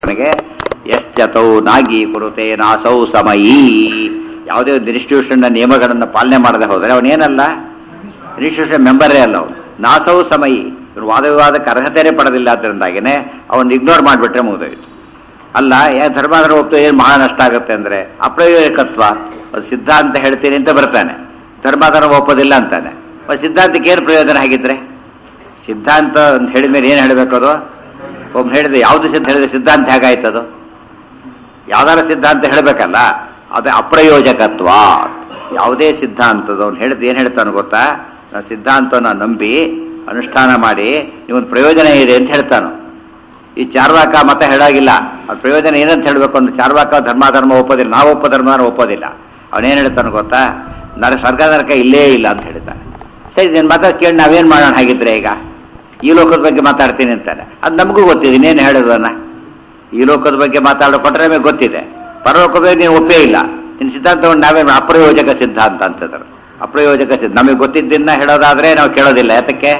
ನನಗೆ ಎಶ್ಚತೌ ನಾಗಿ ಕುರುತೆ ನಾಸೌ ಸಮಯೀ ಯಾವುದೇ ಒಂದು ಇನ್ಸ್ಟಿಟ್ಯೂಷನ್ನ ನಿಯಮಗಳನ್ನು ಪಾಲನೆ ಮಾಡದೆ ಹೋದರೆ ಅವನೇನಲ್ಲ ಇನ್ಸ್ಟಿಟ್ಯೂಷನ್ ಮೆಂಬರೇ ಅಲ್ಲ ಅವನು ನಾಸೌ ಸಮಯಿ ಇವನು ವಾದ ವಿವಾದಕ್ಕೆ ಅರ್ಹತೆಯೇ ಪಡೆದಿಲ್ಲ ಅದರಿಂದಾಗಿನೇ ಅವನು ಇಗ್ನೋರ್ ಮಾಡಿಬಿಟ್ರೆ ಮುಗಿದೋಯ್ತು ಅಲ್ಲ ಯಾ ಧರ್ಮಾಂತರ ಒಪ್ತು ಏನು ಮಹಾ ನಷ್ಟ ಆಗುತ್ತೆ ಅಂದರೆ ಅಪ್ರಯೋಜಕತ್ವ ಅದು ಸಿದ್ಧಾಂತ ಹೇಳ್ತೀನಿ ಅಂತ ಬರ್ತಾನೆ ಧರ್ಮಾಂತರ ಒಪ್ಪೋದಿಲ್ಲ ಅಂತಾನೆ ಅದು ಸಿದ್ಧಾಂತಕ್ಕೆ ಏನು ಪ್ರಯೋಜನ ಆಗಿದ್ರೆ ಸಿದ್ಧಾಂತ ಅಂತ ಹೇಳಿದ ಮೇಲೆ ಏನು ಹೇಳಬೇಕು ಅದು ಒಬ್ಬ ಹೇಳಿದ ಯಾವುದು ಸಿದ್ಧ ಹೇಳಿದ ಸಿದ್ಧಾಂತ ಹೇಗಾಯ್ತದು ಯಾವ್ದಾರ ಸಿದ್ಧಾಂತ ಹೇಳಬೇಕಲ್ಲ ಅದು ಅಪ್ರಯೋಜಕತ್ವ ಯಾವುದೇ ಸಿದ್ಧಾಂತದವ್ನು ಹೇಳಿದ ಏನು ಹೇಳ್ತಾನೆ ಗೊತ್ತಾ ನಾನು ಸಿದ್ಧಾಂತನ ನಂಬಿ ಅನುಷ್ಠಾನ ಮಾಡಿ ನೀವೊಂದು ಪ್ರಯೋಜನ ಇದೆ ಅಂತ ಹೇಳ್ತಾನು ಈ ಚಾರ್ವಾಕ ಮತ ಹೇಳಾಗಿಲ್ಲ ಅದು ಪ್ರಯೋಜನ ಏನಂತ ಹೇಳಬೇಕು ಅಂದ್ರೆ ಚಾರ್ವಾಕ ಧರ್ಮಾಧರ್ಮ ಒಪ್ಪೋದಿಲ್ಲ ನಾವು ಒಪ್ಪ ಧರ್ಮ ಒಪ್ಪೋದಿಲ್ಲ ಅವನೇನು ಹೇಳ್ತಾನೆ ಗೊತ್ತಾ ನರ ಸ್ವರ್ಗ ನರಕ ಇಲ್ಲೇ ಇಲ್ಲ ಅಂತ ಹೇಳ್ತಾನೆ ಸರಿ ನಿನ್ನ ಮತ ಕೇಳಿ ನಾವೇನು ಮಾಡೋಣ ಹಾಗಿದ್ರೆ ಈಗ ಈ ಲೋಕದ ಬಗ್ಗೆ ಮಾತಾಡ್ತೀನಿ ಅಂತಾನೆ ಅದು ನಮಗೂ ಗೊತ್ತಿದೆ ಇನ್ನೇನು ಹೇಳೋದನ್ನ ಈ ಲೋಕದ ಬಗ್ಗೆ ಮಾತಾಡೋ ಕೊಟ್ಟರೆ ನಮಗೆ ಗೊತ್ತಿದೆ ಪರಲೋಕದ ಬಗ್ಗೆ ನೀನು ಒಪ್ಪೇ ಇಲ್ಲ ನಿನ್ನ ಸಿದ್ಧಾಂತವನ್ನು ನಾವೇ ಅಪ್ರಯೋಜಕ ಸಿದ್ಧಾಂತ ಅಂತಂದ್ರು ಅಪ್ರಯೋಜಕ ಸಿದ್ಧ ನಮಗೆ ಗೊತ್ತಿದ್ದನ್ನ ಹೇಳೋದಾದ್ರೆ ನಾವು ಕೇಳೋದಿಲ್ಲ ಯಾತಕ್ಕೆ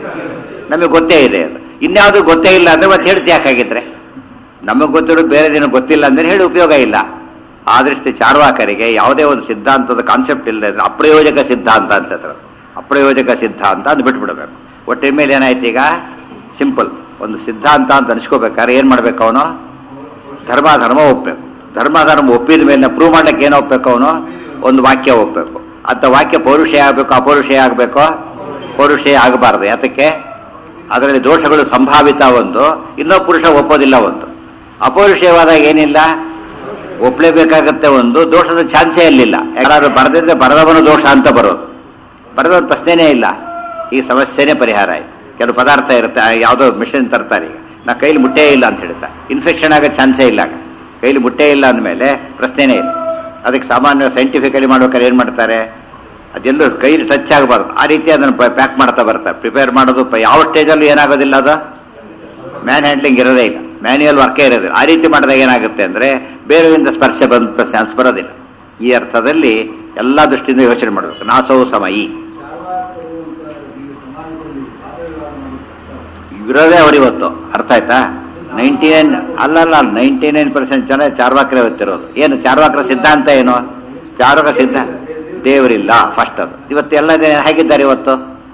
ನಮಗೆ ಗೊತ್ತೇ ಇದೆ ಅದು ಇನ್ಯಾವುದು ಗೊತ್ತೇ ಇಲ್ಲ ಅಂದ್ರೆ ಮತ್ತೆ ಹೇಳ್ತಿ ಯಾಕಾಗಿದ್ರೆ ನಮಗೆ ಗೊತ್ತಿರೋದು ಬೇರೆ ದಿನ ಗೊತ್ತಿಲ್ಲ ಅಂದ್ರೆ ಹೇಳಿ ಉಪಯೋಗ ಇಲ್ಲ ಆ ದೃಷ್ಟಿ ಚಾರ್ವಾಕರಿಗೆ ಯಾವುದೇ ಒಂದು ಸಿದ್ಧಾಂತದ ಕಾನ್ಸೆಪ್ಟ್ ಇಲ್ಲದೆ ಇದ್ರೆ ಅಪ್ರಯೋಜಕ ಸಿದ್ಧಾಂತ ಅಂತ ಹೇಳ್ತಾರೆ. ಅಪ್ರಯೋಜಕ ಸಿದ್ಧಾಂತ ಅಂತ ಬಿಟ್ಬಿಡ್ಬೇಕು ಒಟ್ಟಿನ ಮೇಲೆ ಏನಾಯ್ತು ಈಗ ಸಿಂಪಲ್ ಒಂದು ಸಿದ್ಧಾಂತ ಅಂತ ಅನ್ಸ್ಕೋಬೇಕಾದ್ರೆ ಏನು ಮಾಡ್ಬೇಕು ಅವನು ಧರ್ಮ ಧರ್ಮ ಒಪ್ಪಬೇಕು ಧರ್ಮ ಧರ್ಮ ಒಪ್ಪಿದ ಮೇಲೆ ಪ್ರೂವ್ ಮಾಡ್ಲಿಕ್ಕೆ ಏನು ಒಪ್ಪಬೇಕು ಅವನು ಒಂದು ವಾಕ್ಯ ಒಪ್ಪಬೇಕು ಅಂತ ವಾಕ್ಯ ಪೌರುಷೇ ಆಗಬೇಕು ಅಪೌರುಷೇ ಆಗಬೇಕು ಪೌರುಷೇ ಆಗಬಾರ್ದು ಯಾತಕ್ಕೆ ಅದರಲ್ಲಿ ದೋಷಗಳು ಸಂಭಾವಿತ ಒಂದು ಇನ್ನೂ ಪುರುಷ ಒಪ್ಪೋದಿಲ್ಲ ಒಂದು ಅಪೌರುಷೇಯವಾದಾಗ ಏನಿಲ್ಲ ಒಪ್ಲೇಬೇಕಾಗತ್ತೆ ಒಂದು ದೋಷದ ಚಾನ್ಸೇ ಇರಲಿಲ್ಲ ಯಾರಾದ್ರೂ ಬರದಿದ್ರೆ ಬರದವನು ದೋಷ ಅಂತ ಬರೋದು ಬರೆದವನ ಪ್ರಶ್ನೆನೇ ಇಲ್ಲ ಈ ಸಮಸ್ಯೆನೇ ಪರಿಹಾರ ಆಯ್ತು ಕೆಲವು ಪದಾರ್ಥ ಇರುತ್ತೆ ಆ ಯಾವುದೋ ಮಿಷನ್ ತರ್ತಾರೆ ಈಗ ನಾ ಕೈಲಿ ಮುಟ್ಟೇ ಇಲ್ಲ ಅಂತ ಹೇಳ್ತಾ ಇನ್ಫೆಕ್ಷನ್ ಆಗೋ ಚಾನ್ಸೇ ಇಲ್ಲ ಆಗ. ಕೈಲಿ ಮುಟ್ಟೇ ಇಲ್ಲ ಅಂದಮೇಲೆ ಪ್ರಶ್ನೆನೇ ಇಲ್ಲ ಅದಕ್ಕೆ ಸಾಮಾನ್ಯ ಸೈಂಟಿಫಿಕಲಿ ಮಾಡ್ಬೇಕಾದ್ರೆ ಏನು ಮಾಡ್ತಾರೆ ಅದೆಲ್ಲೂ ಕೈಲಿ ಟಚ್ ಆಗಬಾರ್ದು ಆ ರೀತಿ ಅದನ್ನು ಪ್ಯಾಕ್ ಮಾಡ್ತಾ ಬರ್ತಾರೆ ಪ್ರಿಪೇರ್ ಮಾಡೋದು ಪ- ಯಾವ ಸ್ಟೇಜಲ್ಲೂ ಏನಾಗೋದಿಲ್ಲ ಅದು ಮ್ಯಾನ್ ಹ್ಯಾಂಡ್ಲಿಂಗ್ ಇರೋದೇ ಇಲ್ಲ ಮ್ಯಾನ್ಯುಯಲ್ ವರ್ಕೇ ಇರೋದಿಲ್ಲ ಆ ರೀತಿ ಮಾಡಿದಾಗ ಏನಾಗುತ್ತೆ ಅಂದರೆ ಬೇರೆಯಿಂದ ಸ್ಪರ್ಶ ಬಂದ ಚಾನ್ಸ್ ಬರೋದಿಲ್ಲ ಈ ಅರ್ಥದಲ್ಲಿ ಎಲ್ಲ ದೃಷ್ಟಿಯಿಂದ ಯೋಚನೆ ಮಾಡಬೇಕು ನಾಸವು ಸಮಯಿ ಇರೋದೇ ಅವರಿವತ್ತು ಅರ್ಥ ಆಯ್ತಾ ನೈಂಟಿ ನೈನ್ ಅಲ್ಲಲ್ಲ ನೈಂಟಿ ನೈನ್ ಪರ್ಸೆಂಟ್ ಜನ ಚಾರ್ವಾಕ್ರೆ ಗೊತ್ತಿರೋದು ಏನು ಚಾರ್ವಾಕ್ರ ಸಿದ್ಧಾಂತ ಏನು ಚಾರ್ವಾಕ ಸಿದ್ಧ ದೇವರಿಲ್ಲ ಫಸ್ಟ್ ಅದು ಇವತ್ತು ಎಲ್ಲ ಜನ ಹೇಗಿದ್ದಾರೆ ಇವತ್ತು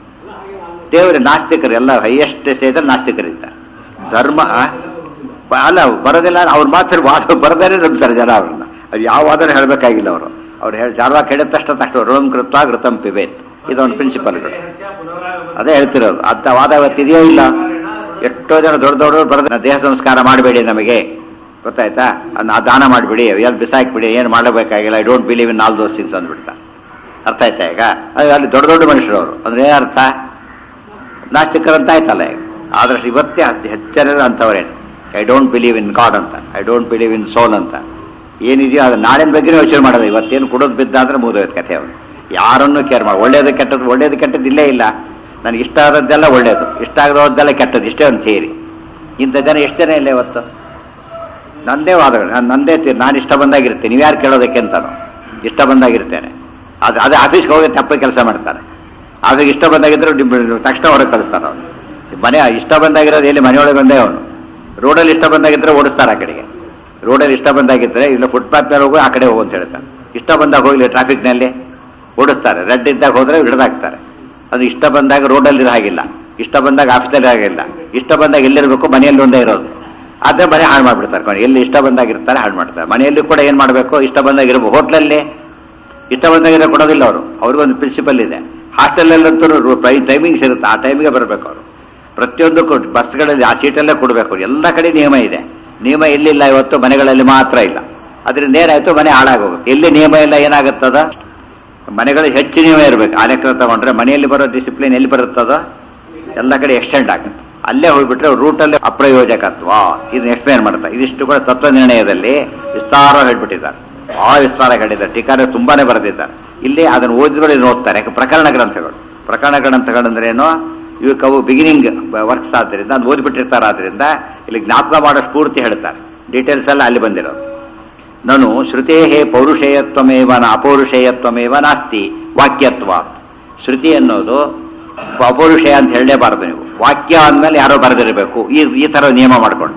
ದೇವರು ನಾಸ್ತಿಕರು ಎಲ್ಲ ಹೈಯೆಸ್ಟ್ ಸ್ಟೇಜಲ್ಲಿ ನಾಸ್ತಿಕರಿದ್ದಾರೆ ಧರ್ಮ ಆ? ಬ- ಅಲ್ಲ ಬರೋದಿಲ್ಲ ಅವ್ರು ಮಾತ್ರ ವಾದ ಬರದೇ ನಂಬ್ತಾರೆ ಜನ ಅವ್ರನ್ನ ಅದು ಯಾವ ವಾದನ ಹೇಳಬೇಕಾಗಿಲ್ಲ ಅವರು ಅವ್ರು ಹೇಳಿ ಚಾರ್ವಾಕ್ ಹೇಳಿದ ತಕ್ಷಣ ತಕ್ಷಣ ರೋಮ್ ಕೃತ್ವ ಘೃತಂ ಪಿಬೇತ್ ಇದೊಂದು ಪ್ರಿನ್ಸಿಪಲ್ಗಳು ಅದೇ ಹೇಳ್ತಿರೋದು ಅಂತ ವಾದ ಇವತ್ತಿದೆಯೋ ಇಲ್ಲ ಎಷ್ಟೋ ಜನ ದೊಡ್ಡ ದೊಡ್ಡವರು ಬರೆದ ದೇಹ ಸಂಸ್ಕಾರ ಮಾಡಬೇಡಿ ನಮಗೆ ಗೊತ್ತಾಯ್ತಾ ಅದನ್ನ ಆ ದಾನ ಮಾಡಿಬಿಡಿ ಎಲ್ಲಿ ಬಿಸಾಕ್ಬಿಡಿ ಏನು ಮಾಡಬೇಕಾಗಿಲ್ಲ I don't believe in all those things ಅಂದ್ಬಿಡ್ತಾ ಅರ್ಥ ಆಯ್ತಾ ಈಗ ಅದು ಅಲ್ಲಿ ದೊಡ್ಡ ದೊಡ್ಡ ಮನುಷ್ಯರು ಅವರು ಅಂದ್ರೆ ಏನು ಅರ್ಥ ನಾಸ್ತಿಕರಂತ ಆಯ್ತಲ್ಲ ಈಗ ಆದ್ರೆ ಇವತ್ತೇ ಅತಿ ಹೆಚ್ಚಿನ ಅಂಥವ್ರೇನು I don't believe in God ಅಂತ I don't believe in soul ಅಂತ ಏನಿದೆಯೋ ಅದು ನಾಳಿನ ಬಗ್ಗೆ ಯೋಚನೆ ಮಾಡೋದು ಇವತ್ತೇನು ಕೊಡೋದು ಬಿದ್ದ ಅಂದ್ರೆ ಮುಗಿದೋಯ್ತು ಕಥೆ ಅವನು ಯಾರನ್ನೂ ಕೇರ್ ಮಾಡಿ ಒಳ್ಳೇದು ಕೆಟ್ಟದ್ದು ಒಳ್ಳೇದು ಕೆಟ್ಟದ್ದು ಇಲ್ಲೇ ಇಲ್ಲ ನನಗೆ ಇಷ್ಟ ಆದದ್ದೆಲ್ಲ ಒಳ್ಳೇದು ಇಷ್ಟ ಆಗದದ್ದೆಲ್ಲ ಕೆಟ್ಟದ್ದು ಇಷ್ಟೇ ಒಂದು ಥಿಯರಿ ಇಂಥ ಜನ ಎಷ್ಟು ಜನ ಇಲ್ಲ ಇವತ್ತು ನಂದೇ ವಾದಗಳು ನಾನು ನಂದೇ ತೀರ್ ನಾನು ಇಷ್ಟ ಬಂದಾಗಿರ್ತೇನೆ ನೀವು ಯಾರು ಕೇಳೋದಕ್ಕೆ ಅಂತಾನು ಇಷ್ಟ ಬಂದಾಗಿರ್ತೇನೆ ಅದು ಅದೇ ಆಫೀಸ್ಗೆ ಹೋಗಿ ತಪ್ಪ ಕೆಲಸ ಮಾಡ್ತಾನೆ ಆವಾಗ ಇಷ್ಟ ಬಂದಾಗಿದ್ರೆ ಡಿ- ತಕ್ಷಣ ಹೊರಗೆ ಕಳಿಸ್ತಾನೆ ಅವನು ಮನೆ ಇಷ್ಟ ಬಂದಾಗಿರೋದು ಎಲ್ಲಿ ಮನೆಯೊಳಗೆ ಬಂದೇ ಅವನು ರೋಡಲ್ಲಿ ಇಷ್ಟ ಬಂದಾಗಿದ್ರೆ ಓಡಿಸ್ತಾರೆ ಆ ಕಡೆಗೆ ರೋಡಲ್ಲಿ ಇಷ್ಟ ಬಂದಾಗಿದ್ರೆ ಇಲ್ಲ ಫುಟ್ಪಾತ್ ಮೇಲೆ ಹೋಗು ಆ ಕಡೆ ಹೋಗು ಅಂತ ಹೇಳ್ತಾನೆ ಇಷ್ಟ ಬಂದಾಗ ಹೋಗ್ಲಿ ಟ್ರಾಫಿಕ್ನಲ್ಲಿ ಓಡಿಸ್ತಾರೆ ರೆಡ್ ಇದ್ದಾಗ ಹೋದ್ರೆ ಹಿಡಿದಾಕ್ತಾರೆ ಅದು ಇಷ್ಟ ಬಂದಾಗ ರೋಡಲ್ಲಿ ಇರೋ ಹಾಗಿಲ್ಲ ಇಷ್ಟ ಬಂದಾಗ ಆಫೀಸಲ್ಲಿ ಹಾಗಿಲ್ಲ ಇಷ್ಟ ಬಂದಾಗ ಎಲ್ಲಿರ್ಬೇಕು ಮನೆಯಲ್ಲಿ ಒಂದೇ ಇರೋದು ಅದೇ ಮನೆ ಹಾಳು ಮಾಡ್ಬಿಡ್ತಾರೆ ಕೊನೆ. ಎಲ್ಲಿ ಇಷ್ಟ ಬಂದಾಗಿರ್ತಾರೆ ಹಾಳು ಮಾಡ್ತಾರೆ ಮನೆಯಲ್ಲಿ ಕೂಡ ಏನು ಮಾಡಬೇಕು ಇಷ್ಟ ಬಂದಾಗ ಇರ್ಬೇಕು ಹೋಟ್ಲಲ್ಲಿ ಇಷ್ಟ ಬಂದಾಗಿರೋ ಕೊಡೋದಿಲ್ಲ ಅವರು ಅವ್ರಿಗೊಂದು ಪ್ರಿನ್ಸಿಪಲ್ ಇದೆ ಹಾಸ್ಟೆಲಲ್ಲಂತೂ ಟೈಮಿಂಗ್ಸ್ ಇರುತ್ತೆ ಆ ಟೈಮಿಗೆ ಬರಬೇಕು ಅವರು ಪ್ರತಿಯೊಂದು ಬಸ್ಗಳಲ್ಲಿ ಆ ಸೀಟಲ್ಲೇ ಕೊಡಬೇಕು ಎಲ್ಲ ಕಡೆ ನಿಯಮ ಇದೆ ನಿಯಮ ಎಲ್ಲಿಲ್ಲ ಇವತ್ತು ಮನೆಗಳಲ್ಲಿ ಮಾತ್ರ ಇಲ್ಲ ಅದರಿಂದ ಏನಾಯ್ತು ಮನೆ ಹಾಳಾಗೋಗುತ್ತೆ ಎಲ್ಲಿ ನಿಯಮ ಇಲ್ಲ ಏನಾಗುತ್ತದ ಮನೆಗಳು ಹೆಚ್ಚು ನಿಯಮ ಇರಬೇಕು ಆ ಲೆಕ್ಕ ತಗೊಂಡ್ರೆ ಮನೆಯಲ್ಲಿ ಬರೋ ಡಿಸಿಪ್ಲಿನ್ ಎಲ್ಲಿ ಬರುತ್ತದೋ ಎಲ್ಲ ಕಡೆ ಎಕ್ಸ್ಟೆಂಡ್ ಆಗುತ್ತೆ ಅಲ್ಲೇ ಹೋಗ್ಬಿಟ್ರೆ ರೂಟಲ್ಲಿ ಅಪ್ರಯೋಜಕತ್ವ ಇದನ್ನ ಎಕ್ಸ್ಪ್ಲೇನ್ ಮಾಡ್ತಾರೆ ಇದಿಷ್ಟು ಕೂಡ ತತ್ವ ನಿರ್ಣಯದಲ್ಲಿ ವಿಸ್ತಾರ ಹೇಳ್ಬಿಟ್ಟಿದ್ದಾರೆ ಬಹಳ ವಿಸ್ತಾರ ಹೇಳಿದ್ದಾರೆ ಟೀಕಾರ ತುಂಬಾನೇ ಬರೆದಿದ್ದಾರೆ ಇಲ್ಲಿ ಅದನ್ನು ಓದಿದ್ರೆ ಇದನ್ನ ಓದ್ತಾರೆ ಯಾಕೆ ಪ್ರಕರಣ ಗ್ರಂಥಗಳು ಪ್ರಕರಣ ಗ್ರಂಥಗಳಂದ್ರೆ ಏನು ಇವಕ್ಕೆ ಅವು ಬಿಗಿನಿಂಗ್ ವರ್ಕ್ಸ್ ಆದ್ದರಿಂದ ಅದು ಓದ್ಬಿಟ್ಟಿರ್ತಾರೆ ಆದ್ರಿಂದ ಇಲ್ಲಿ ಜ್ಞಾಪಕ ಮಾಡೋ ಸ್ಫೂರ್ತಿ ಹೇಳ್ತಾರೆ ಡೀಟೇಲ್ಸ್ ಎಲ್ಲ ಅಲ್ಲಿ ಬಂದಿರೋದು ನಾನು ಶ್ರುತೇ ಪೌರುಷೇಯತ್ವಮೇವ ನ ಅಪೌರುಷೇಯತ್ವಮೇವ ನಾಸ್ತಿ ವಾಕ್ಯತ್ವ ಶ್ರುತಿ ಅನ್ನೋದು ಅಪೌರುಷೇಯ ಅಂತ ಹೇಳಲೇಬಾರದು ನೀವು ವಾಕ್ಯ ಅಂದಮೇಲೆ ಯಾರೋ ಬರೆದಿರಬೇಕು ಈ ಈ ಥರ ನಿಯಮ ಮಾಡ್ಕೊಂಡ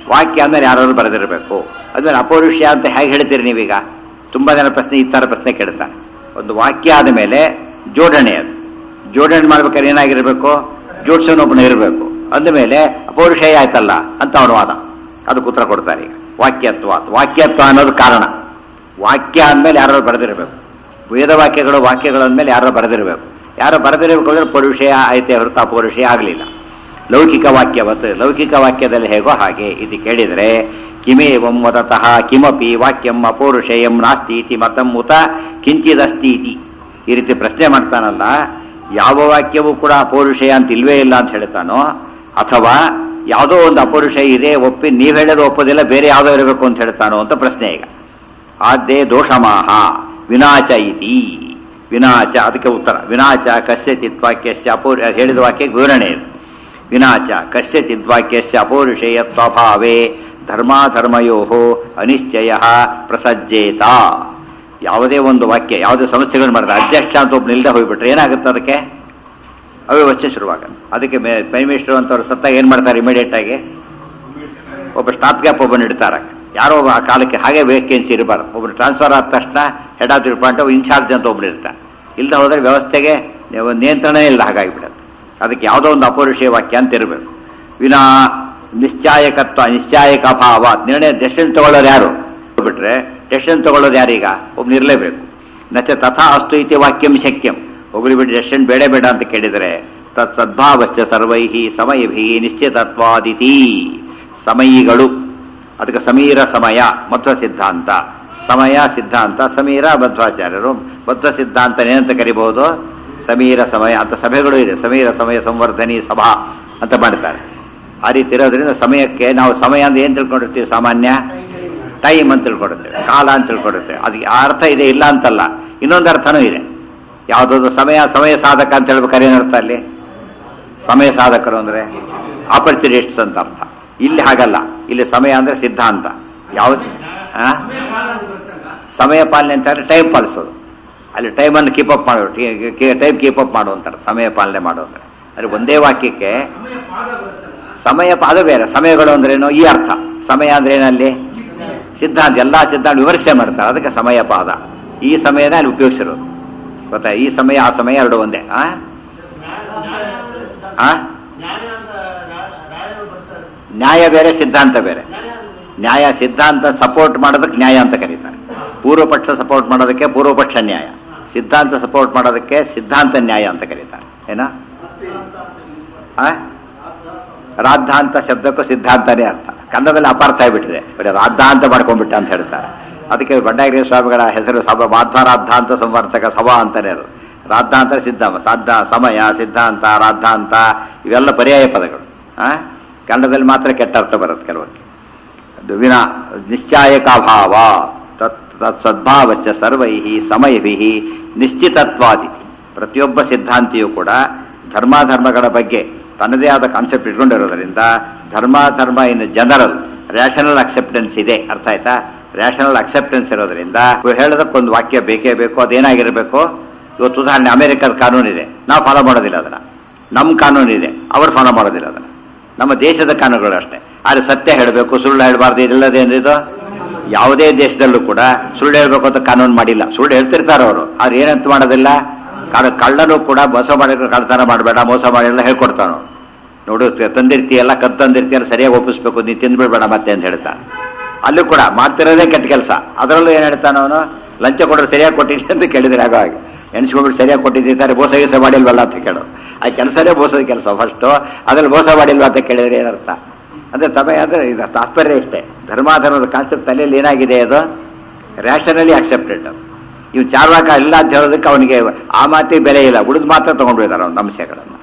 ವಾಕ್ಯ ಅಂದಮೇಲೆ ಯಾರಾದ್ರು ಬರೆದಿರಬೇಕು ಅದ್ಮೇಲೆ ಅಪೌರುಷ ಅಂತ ಹೇಗೆ ಹೇಳ್ತೀರಿ ನೀವೀಗ ತುಂಬಾ ಜನ ಪ್ರಶ್ನೆ ಈ ಥರ ಪ್ರಶ್ನೆ ಕೇಳ್ತಾರೆ ಒಂದು ವಾಕ್ಯ ಆದ ಮೇಲೆ ಜೋಡಣೆ ಅದು ಜೋಡಣೆ ಮಾಡ್ಬೇಕಾದ್ರೆ ಏನಾಗಿರ್ಬೇಕು ಜೋಡ್ಸೋನೊಬ್ಬನ ಇರಬೇಕು ಅಂದಮೇಲೆ ಅಪೌರುಷೇಯ ಆಯ್ತಲ್ಲ ಅಂತ ಅವನ ವಾದ ಅದಕ್ಕೆ ಉತ್ತರ ಕೊಡ್ತಾರೆ ಈಗ ವಾಕ್ಯತ್ವ ವಾಕ್ಯತ್ವ ಅನ್ನೋದು ಕಾರಣ ವಾಕ್ಯ ಅಂದಮೇಲೆ ಯಾರು ಬರೆದಿರಬೇಕು ವೇದ ವಾಕ್ಯಗಳು ವಾಕ್ಯಗಳು ಅಂದಮೇಲೆ ಯಾರೋ ಬರೆದಿರಬೇಕು ಯಾರೋ ಬರೆದಿರಬೇಕು ಅಂದ್ರೆ ಪೌರುಷೇಯ ಐತೆ ಹೊರತು ಅಪೌರುಷೇಯ ಆಗಲಿಲ್ಲ ಲೌಕಿಕ ವಾಕ್ಯವತ್ ಲೌಕಿಕ ವಾಕ್ಯದಲ್ಲಿ ಹೇಗೋ ಹಾಗೆ ಇದು ಕೇಳಿದರೆ ಕಿಮೇವಂ ವದತಃ ಕಿಮಪಿ ವಾಕ್ಯಂ ಅಪೌರುಷೇಯಂ ನಾಸ್ತಿ ಇತಿ ಮತಂ ಉತ ಕಿಂಚಿದಸ್ತಿ ಇತಿ ಈ ರೀತಿ ಪ್ರಶ್ನೆ ಮಾಡ್ತಾನಲ್ಲ ಯಾವ ವಾಕ್ಯವೂ ಕೂಡ ಅಪೌರುಷೇಯ ಅಂತ ಇಲ್ವೇ ಇಲ್ಲ ಅಂತ ಹೇಳ್ತಾನೋ ಅಥವಾ ಯಾವುದೋ ಒಂದು ಅಪೌರುಷೇಯ ಇದೆ ಒಪ್ಪಿ ನೀವು ಹೇಳೋದು ಒಪ್ಪೋದಿಲ್ಲ ಬೇರೆ ಯಾವುದೋ ಇರಬೇಕು ಅಂತ ಹೇಳ್ತಾನೋ ಅಂತ ಪ್ರಶ್ನೆ ಈಗ ಆದ್ದೇ ದೋಷಮಾಹ ವಿನಾಚ ಇತಿ ವಿನಾಚ ಅದಕ್ಕೆ ಉತ್ತರ ವಿನಾಚ ಕಸ್ಯಚಿತ್ ವಾಕ್ಯಸ್ಯ ಅಪೌರ ಹೇಳಿದ ವಾಕ್ಯಕ್ಕೆ ವಿವರಣೆ ಇದು ವಿನಾಚ ಕಸ್ಯಚಿದ್ ವಾಕ್ಯಸ್ಯ ಅಪೌರುಷೇಯತ್ವಭಾವೇ ಧರ್ಮಾಧರ್ಮಯೋ ಅನಿಶ್ಚಯ ಪ್ರಸಜ್ಜೇತ ಯಾವುದೇ ಒಂದು ವಾಕ್ಯ ಯಾವುದೇ ಸಂಸ್ಥೆಗಳು ಮಾಡಿದ್ರೆ ಅಧ್ಯಕ್ಷ ಅಂತ ಒಬ್ಬ ನಿಲ್ದೆ ಹೋಗ್ಬಿಟ್ರೆ ಏನಾಗುತ್ತೆ ಅದಕ್ಕೆ ಅವ್ಯವಸ್ಥೆ ಶುರುವಾಗುತ್ತೆ ಅದಕ್ಕೆ ಪ್ರೈಮ್ ಮಿನಿಸ್ಟರ್ ಅಂತವ್ರು ಸತ್ತಾಗ ಏನು ಮಾಡ್ತಾರೆ ಇಮಿಡಿಯೇಟ್ ಆಗಿ ಒಬ್ಬ ಸ್ಟಾಪ್ ಗ್ಯಾಪ್ ಒಬ್ಬನ ಇಡ್ತಾರೆ ಯಾರೋ ಒಬ್ಬ ಆ ಕಾಲಕ್ಕೆ ಹಾಗೆ ವೇಕೆನ್ಸಿ ಇರಬಾರ್ದು ಒಬ್ಬರು ಟ್ರಾನ್ಸ್ಫರ್ ಆದ ತಕ್ಷಣ ಹೆಡ್ ಆಫ್ ಡಿಪಾರ್ಟ್ಮೆಂಟ್ ಇನ್ಚಾರ್ಜ್ ಅಂತ ಒಬ್ಬರು ಇರ್ತಾನೆ ಇಲ್ಲದೆ ಹೋದರೆ ವ್ಯವಸ್ಥೆಗೆ ನೀವು ನಿಯಂತ್ರಣ ಇಲ್ಲ ಹಾಗಾಗಿಬಿಡುತ್ತೆ ಅದಕ್ಕೆ ಯಾವುದೋ ಒಂದು ಅಪೌರುಷೀಯ ವಾಕ್ಯ ಅಂತ ಇರಬೇಕು ವಿನಾ ನಿಶ್ಚಾಯಕತ್ವ ನಿಶ್ಚಾಯಕ ಅಭಾವ ನಿರ್ಣಯ ಡೆಸಿಷನ್ ತಗೊಳ್ಳೋರು ಯಾರು ಬಿಟ್ರೆ ಡೆಸಿಷನ್ ತಗೊಳ್ಳೋದು ಯಾರೀಗ ಒಬ್ಬನು ಇರಲೇಬೇಕು ನಚ ತಥಾ ಅಸ್ತು ಇತಿ ವಾಕ್ಯಂ ಶಕ್ಯಂ ಹೋಗಲಿ ಬಿಟ್ಟು ಡೆಸಿಷನ್ ಬೇಡ ಬೇಡ ಅಂತ ಕೇಳಿದರೆ ತತ್ ಸದ್ಭಾವಶ್ಚ ಸರ್ವೈಹಿ ಸಮಯಭಿ ನಿಶ್ಚಿತತ್ವಾದಿತಿ ಸಮಯಿಗಳು ಅದಕ್ಕೆ ಸಮೀರ ಸಮಯ ಮಧ್ವ ಸಿದ್ಧಾಂತ ಸಮಯ ಸಿದ್ಧಾಂತ ಸಮೀರ ಮಧ್ವಾಚಾರ್ಯರು ಮಧ್ವ ಸಿದ್ಧಾಂತ ಏನಂತ ಕರಿಬಹುದು ಸಮೀರ ಸಮಯ ಅಂತ ಸಭೆಗಳು ಇದೆ ಸಮೀರ ಸಮಯ ಸಂವರ್ಧನಿ ಸಭಾ ಅಂತ ಮಾಡ್ತಾರೆ ಆ ರೀತಿ ಇರೋದ್ರಿಂದ ಸಮಯಕ್ಕೆ ನಾವು ಸಮಯ ಅಂದ್ರೆ ಏನು ತಿಳ್ಕೊಂಡಿರ್ತೀವಿ ಸಾಮಾನ್ಯ ಟೈಮ್ ಅಂತ ತಿಳ್ಕೊಂಡಿರ್ತೇವೆ ಕಾಲ ಅಂತ ತಿಳ್ಕೊಂಡಿರ್ತೇವೆ ಅದಕ್ಕೆ ಆ ಅರ್ಥ ಇದೆ ಇಲ್ಲ ಅಂತಲ್ಲ ಇನ್ನೊಂದು ಅರ್ಥನೂ ಇದೆ ಯಾವುದಾದ್ರು ಸಮಯ ಸಮಯ ಸಾಧಕ ಅಂತ ಹೇಳ್ಬೇಕಾದ್ರೆ ಏನರ್ಥ ಅಲ್ಲಿ ಸಮಯ ಸಾಧಕರು ಅಂದ್ರೆ ಆಪರ್ಚುನಿಸ್ಟ್ಸ್ ಅಂತ ಅರ್ಥ ಇಲ್ಲಿ ಹಾಗಲ್ಲ ಇಲ್ಲಿ ಸಮಯ ಅಂದ್ರೆ ಸಿದ್ಧಾಂತ ಯಾವ್ದು ಆ? ಸಮಯ ಪಾಲನೆ ಅಂತ ಅಂದ್ರೆ ಟೈಮ್ ಪಾಲಿಸೋದು ಅಲ್ಲಿ ಟೈಮನ್ನು ಕೀಪ್ ಅಪ್ ಮಾಡೋ ಟೈಮ್ ಕೀಪ್ ಅಪ್ ಮಾಡು ಅಂತಾರೆ ಸಮಯ ಪಾಲನೆ ಮಾಡು ಅಂದ್ರೆ ಅಂದ್ರೆ ಒಂದೇ ವಾಕ್ಯಕ್ಕೆ ಸಮಯ ಪ- ಅದು ಬೇರೆ ಸಮಯಗಳು ಅಂದ್ರೇನು ಈ ಅರ್ಥ ಸಮಯ ಅಂದ್ರೆ ಏನಲ್ಲಿ ಸಿದ್ಧಾಂತ ಎಲ್ಲಾ ಸಿದ್ಧಾಂತ ವಿಮರ್ಶೆ ಮಾಡ್ತಾರೆ ಅದಕ್ಕೆ ಸಮಯ ಪಾದ ಈ ಸಮಯನ ಅಲ್ಲಿ ಉಪಯೋಗಿಸಿರೋದು ಗೊತ್ತಾ ಈ ಸಮಯ ಆ ಸಮಯ ಎರಡು ಒಂದೇ ಆ ಆ? ನ್ಯಾಯ ಬೇರೆ ಸಿದ್ಧಾಂತ ಬೇರೆ ನ್ಯಾಯ ಸಿದ್ಧಾಂತ ಸಪೋರ್ಟ್ ಮಾಡೋದಕ್ಕೆ ನ್ಯಾಯ ಅಂತ ಕರೀತಾರೆ ಪೂರ್ವ ಪಕ್ಷ ಸಪೋರ್ಟ್ ಮಾಡೋದಕ್ಕೆ ಪೂರ್ವ ಪಕ್ಷ ನ್ಯಾಯ ಸಿದ್ಧಾಂತ ಸಪೋರ್ಟ್ ಮಾಡೋದಕ್ಕೆ ಸಿದ್ಧಾಂತ ನ್ಯಾಯ ಅಂತ ಕರೀತಾರೆ ಏನ ಆ? ರಾದ್ಧಾಂತ ಶಬ್ದಕ್ಕೂ ಸಿದ್ಧಾಂತನೇ ಅರ್ಥ ಕನ್ನಡದಲ್ಲಿ ಅಪಾರ್ಥ ಆಗಿಬಿಟ್ಟಿದೆ ಬರೀ ರಾದ್ಧಾಂತ ಮಾಡ್ಕೊಂಡ್ಬಿಟ್ಟ ಅಂತ ಹೇಳ್ತಾರೆ ಅದಕ್ಕೆ ಬಂಡಾಗಿರಿ ಸ್ವಾಮಿಗಳ ಹೆಸರು ಸಭಾ ಮಾಧ್ವರಾದ್ಧಾಂತ ಸಂವರ್ತಕ ಸಭಾ ಅಂತಾನೆ ಅದು ರಾದ್ಧಾಂತ ಸಿದ್ಧಾಂತ ಸಾಧ್ಯ ಸಮಯ ಸಿದ್ಧಾಂತ ರಾದ್ಧಾಂತ ಇವೆಲ್ಲ ಪರ್ಯಾಯ ಪದಗಳು ಆ ಕನ್ನಡದಲ್ಲಿ ಮಾತ್ರ ಕೆಟ್ಟ ಅರ್ಥ ಬರುತ್ತೆ ಕೆಲವಕ್ಕೆ ಅದು ವಿನಾ ನಿಶ್ಚಾಯಕಾಭಾವ ತತ್ ತತ್ ಸದ್ಭಾವಚ್ಚ ಸರ್ವೈ ಸಮಯಭಿ ನಿಶ್ಚಿತತ್ವಾದಿ ಪ್ರತಿಯೊಬ್ಬ ಸಿದ್ಧಾಂತಿಯೂ ಕೂಡ ಧರ್ಮಾಧರ್ಮಗಳ ಬಗ್ಗೆ ತನ್ನದೇ ಆದ ಕಾನ್ಸೆಪ್ಟ್ ಇಟ್ಕೊಂಡಿರೋದ್ರಿಂದ ಧರ್ಮಾಧರ್ಮ ಇನ್ ಜನರಲ್ ರ್ಯಾಷನಲ್ ಅಕ್ಸೆಪ್ಟೆನ್ಸ್ ಇದೆ ಅರ್ಥ ಆಯ್ತಾ ರ್ಯಾಷನಲ್ ಅಕ್ಸೆಪ್ಟೆನ್ಸ್ ಇರೋದ್ರಿಂದ ಇವ್ರು ಹೇಳೋದಕ್ಕೊಂದು ವಾಕ್ಯ ಬೇಕೇ ಬೇಕು ಅದೇನಾಗಿರಬೇಕು ಇವತ್ತು ಉದಾಹರಣೆ ಅಮೆರಿಕದ ಕಾನೂನು ಇದೆ ನಾವು ಫಾಲೋ ಮಾಡೋದಿಲ್ಲ ಅದನ್ನ ನಮ್ಮ ಕಾನೂನು ಇದೆ ಅವರು ಫಾಲೋ ಮಾಡೋದಿಲ್ಲ ಅದನ್ನ ನಮ್ಮ ದೇಶದ ಕಾನೂನುಗಳು ಅಷ್ಟೇ ಆದ್ರೆ ಸತ್ಯ ಹೇಳಬೇಕು ಸುಳ್ಳು ಹೇಳಬಾರ್ದು ಇದೆಲ್ಲದೇನಿದು ಯಾವುದೇ ದೇಶದಲ್ಲೂ ಕೂಡ ಸುಳ್ಳು ಹೇಳ್ಬೇಕು ಅಂತ ಕಾನೂನು ಮಾಡಿಲ್ಲ ಸುಳ್ಳು ಹೇಳ್ತಿರ್ತಾರೆ ಅವರು ಆದ್ರೆ ಏನಂತ ಮಾಡೋದಿಲ್ಲ ಕಾರಣ ಕಳ್ಳನು ಕೂಡ ಮೋಸ ಮಾಡಿದ್ರೆ ಕಳ್ತನ ಮಾಡಬೇಡ ಮೋಸ ಮಾಡಿಲ್ಲ ಹೇಳ್ಕೊಡ್ತಾನು ನೋಡು ತಂದಿರ್ತೀಯಲ್ಲ ಕದ್ದು ತಂದಿರ್ತೀಯಲ್ಲ ಸರಿಯಾಗಿ ಒಪ್ಪಿಸ್ಬೇಕು ನೀನು ತಿಂದ್ಬಿಡ್ಬೇಡ ಮತ್ತೆ ಅಂತ ಹೇಳ್ತಾನೆ ಅಲ್ಲೂ ಕೂಡ ಮಾಡ್ತಿರೋದೇ ಕೆಟ್ಟ ಕೆಲಸ ಅದರಲ್ಲೂ ಏನು ಹೇಳ್ತಾನೆ ಅವನು ಲಂಚ ಕೊಟ್ಟರೆ ಸರಿಯಾಗಿ ಕೊಟ್ಟಿದ್ದೆ ಅಂತ ಕೇಳಿದ್ರೆ ಆಗೋ ಹಾಗೆ ಎಣಿಸ್ಕೊಂಡ್ಬಿಟ್ಟು ಸರಿಯಾಗಿ ಕೊಟ್ಟಿದ್ದಾರೆ ಮೋಸ ಗೀಸ ಮಾಡಿಲ್ವಲ್ಲ ಅಂತ ಕೇಳು ಆ ಕೆಲಸನೇ ಮೋಸದ ಕೆಲಸ ಫಸ್ಟು ಅದ್ರಲ್ಲಿ ಮೋಸ ಮಾಡಿಲ್ವಾ ಅಂತ ಕೇಳಿದ್ರೆ ಏನರ್ಥ ಅಂದ್ರೆ ತಮಯ ಅಂದ್ರೆ ಇದು ತಾತ್ಪರ್ಯ ಇಷ್ಟೇ ಧರ್ಮಾಧರ್ಮದ ಕಾನ್ಸೆಪ್ಟ್ ತಲೆಯಲ್ಲಿ ಏನಾಗಿದೆ ಅದು ರ್ಯಾಷನಲಿ ಅಕ್ಸೆಪ್ಟೆಡ್ ಇವು ಚಾರ್ವಾಕ ಇಲ್ಲ ಅಂತ ಹೇಳೋದಕ್ಕೆ ಅವನಿಗೆ ಆ ಮಾತಿಗೆ ಬೆಲೆ ಇಲ್ಲ ಉಳಿದು ಮಾತ್ರ ತಗೊಂಡ್ಬಿಡ್ತಾರೆ ಅವನ ಅಂಶಗಳನ್ನು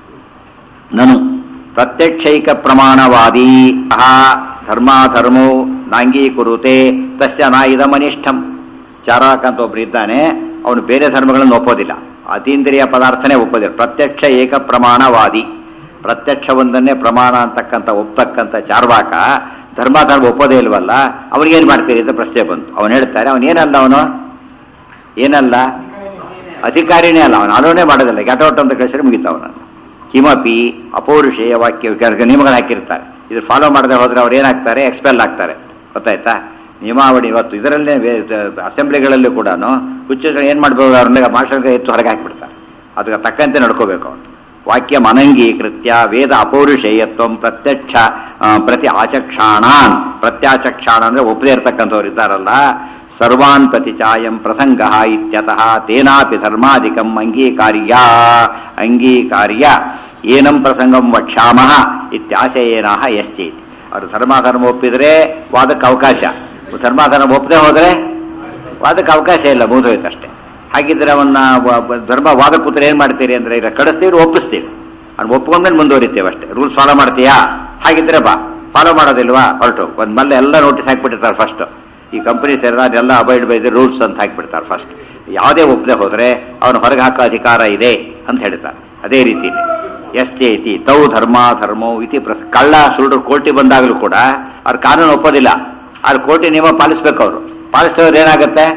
ನನು ಪ್ರತ್ಯಕ್ಷೈಕ ಪ್ರಮಾಣವಾದಿ ಅಹ ಧರ್ಮಾಧರ್ಮೋ ನಾಂಗೀಕುರುತೆ ತಸ್ಯ ನಾ ಇದಮನಿಷ್ಠಂ ಚಾರಾಕ ಅಂತ ಒಬ್ರು ಇದ್ದಾನೆ ಅವನು ಬೇರೆ ಧರ್ಮಗಳನ್ನು ಒಪ್ಪೋದಿಲ್ಲ ಅತೀಂದ್ರಿಯ ಪದಾರ್ಥನೇ ಒಪ್ಪೋದಿಲ್ಲ ಪ್ರತ್ಯಕ್ಷ ಏಕ ಪ್ರಮಾಣವಾದಿ ಪ್ರತ್ಯಕ್ಷ ಒಂದನ್ನೇ ಪ್ರಮಾಣ ಅಂತಕ್ಕಂಥ ಒಪ್ತಕ್ಕಂಥ ಚಾರ್ವಾಕ ಧರ್ಮಾಧರ್ಮ ಒಪ್ಪೋದೇ ಇಲ್ವಲ್ಲ ಅವನಿಗೇನು ಮಾಡ್ತೀರಿ ಅಂತ ಪ್ರಶ್ನೆ ಬಂತು ಅವನು ಹೇಳ್ತಾರೆ ಅವನೇನಲ್ಲ ಅವನು ಏನಲ್ಲ ಅಧಿಕಾರಿನೇ ಅಲ್ಲ ಅವನು ಅಲೋನೇ ಮಾಡೋದಿಲ್ಲ ಗೆಟೌಟ್ ಅಂತ ಕಳಿಸಿದ್ರೆ ಮುಗಿತ ಅವನನ್ನು ಕಿಮಪಿ ಅಪೌರುಷೇಯ ವಾಕ್ಯ ನಿಯಮಗಳು ಹಾಕಿರ್ತಾರೆ ಇದು ಫಾಲೋ ಮಾಡದೆ ಹೋದ್ರೆ ಅವ್ರು ಏನಾಗ್ತಾರೆ ಎಕ್ಸ್ಪೆಲ್ ಆಗ್ತಾರೆ ಗೊತ್ತಾಯ್ತಾ ನಿಯಮಾವಳಿ ಇವತ್ತು ಇದರಲ್ಲೇ ಅಸೆಂಬ್ಲಿಗಳಲ್ಲಿ ಕೂಡ ಹುಚ್ಚುಗಳು ಏನು ಮಾಡ್ಬೋದು ಅವ್ರನ್ನ ಮಾಸ್ಟರ್ಗೆ ಎತ್ತು ಹೊರಗೆ ಹಾಕ್ಬಿಡ್ತಾರೆ ಅದಕ್ಕೆ ತಕ್ಕಂತೆ ನಡ್ಕೋಬೇಕು ಅವನು ವಾಕ್ಯ ಅನಂಗೀಕೃತ್ಯ ವೇದ ಅಪೌರುಷೇಯತ್ವ ಪ್ರತ್ಯಕ್ಷ ಆ, ಪ್ರತಿ ಆಚಕ್ಷಾಣಾನ್ ಪ್ರತ್ಯಾಚಕ್ಷಾಣ ಅಂದ್ರೆ ಒಪ್ಪದೇ ಇರ್ತಕ್ಕಂಥವ್ರು ಇದ್ದಾರಲ್ಲ ಸರ್ವಾನ್ ಪ್ರತಿಚಾಯಂ ಪ್ರಸಂಗ ಇತ್ಯತಃ ತೇನಾಪಿ ಧರ್ಮಾಧಿಕಂ ಅಂಗೀಕಾರ್ಯ ಅಂಗೀಕಾರ್ಯ ಏನಂ ಪ್ರಸಂಗಂ ವಕ್ಷ್ಯಾಮಃ ಇತ್ಯಾಶಯೇನಃ ಯಶ್ಚೇತಿ ಅವರು ಧರ್ಮಾಧರ್ಮ ಒಪ್ಪಿದ್ರೆ ವಾದಕ್ಕೆ ಅವಕಾಶ ಧರ್ಮಾಧರ್ಮ ಒಪ್ಪದೆ ಹೋದ್ರೆ ವಾದಕ್ಕೆ ಅವಕಾಶ ಇಲ್ಲ ಮುಗಿದೋಯ್ತಷ್ಟೇ ಹಾಗಿದ್ರೆ ಅವನ್ನ ವ- ವ- ಧರ್ಮ ವಾದ ಕೂತ್ರೆ ಏನ್ ಮಾಡ್ತೀರಿ ಅಂದ್ರೆ ಈಗ ಕಳಿಸ್ತೀವಿ ಒಪ್ಪಿಸ್ತೀವಿ ಅವ್ನು ಒಪ್ಕೊಂಡ್ಮೇಲೆ ಮುಂದುವರಿತೇವೆ ಅಷ್ಟೇ ರೂಲ್ಸ್ ಫಾಲೋ ಮಾಡ್ತೀಯಾ ಹಾಗಿದ್ರೆ ಬಾ ಫಾಲೋ ಮಾಡೋದಿಲ್ವಾ ಹೊರಟು ಒಂದ್ ಮಲ್ಲ ಎಲ್ಲ ನೋಟಿಸ್ ಹಾಕ್ಬಿಟ್ಟಿರ್ತಾರೆ ಫಸ್ಟ್ ಈ ಕಂಪನಿ ಸೇರಿದ ಅದೆಲ್ಲ ಅಬೈಡ್ ಬೈ ದಿ ರೂಲ್ಸ್ ಅಂತ ಹಾಕ್ಬಿಡ್ತಾರೆ ಫಸ್ಟ್ ಯಾವುದೇ ಒಪ್ಪದೆ ಹೋದ್ರೆ ಅವನು ಹೊರಗೆ ಹಾಕೋ ಅಧಿಕಾರ ಇದೆ ಅಂತ ಹೇಳ್ತಾರೆ ಅದೇ ರೀತಿ ಎಷ್ಟೇತಿ ತೌ ಧರ್ಮ ಧರ್ಮೋ ಇತಿ ಪ್ರಸ್ ಕಳ್ಳ ಸುಳ್ಳು ಕೋರ್ಟಿ ಬಂದಾಗಲೂ ಕೂಡ ಅವ್ರ ಕಾನೂನು ಒಪ್ಪೋದಿಲ್ಲ ಅವ್ರ ಕೋರ್ಟಿ ನಿಯಮ ಪಾಲಿಸ್ಬೇಕು ಅವರು ಪಾಲಿಸಿದವ್ರು ಏನಾಗುತ್ತೆ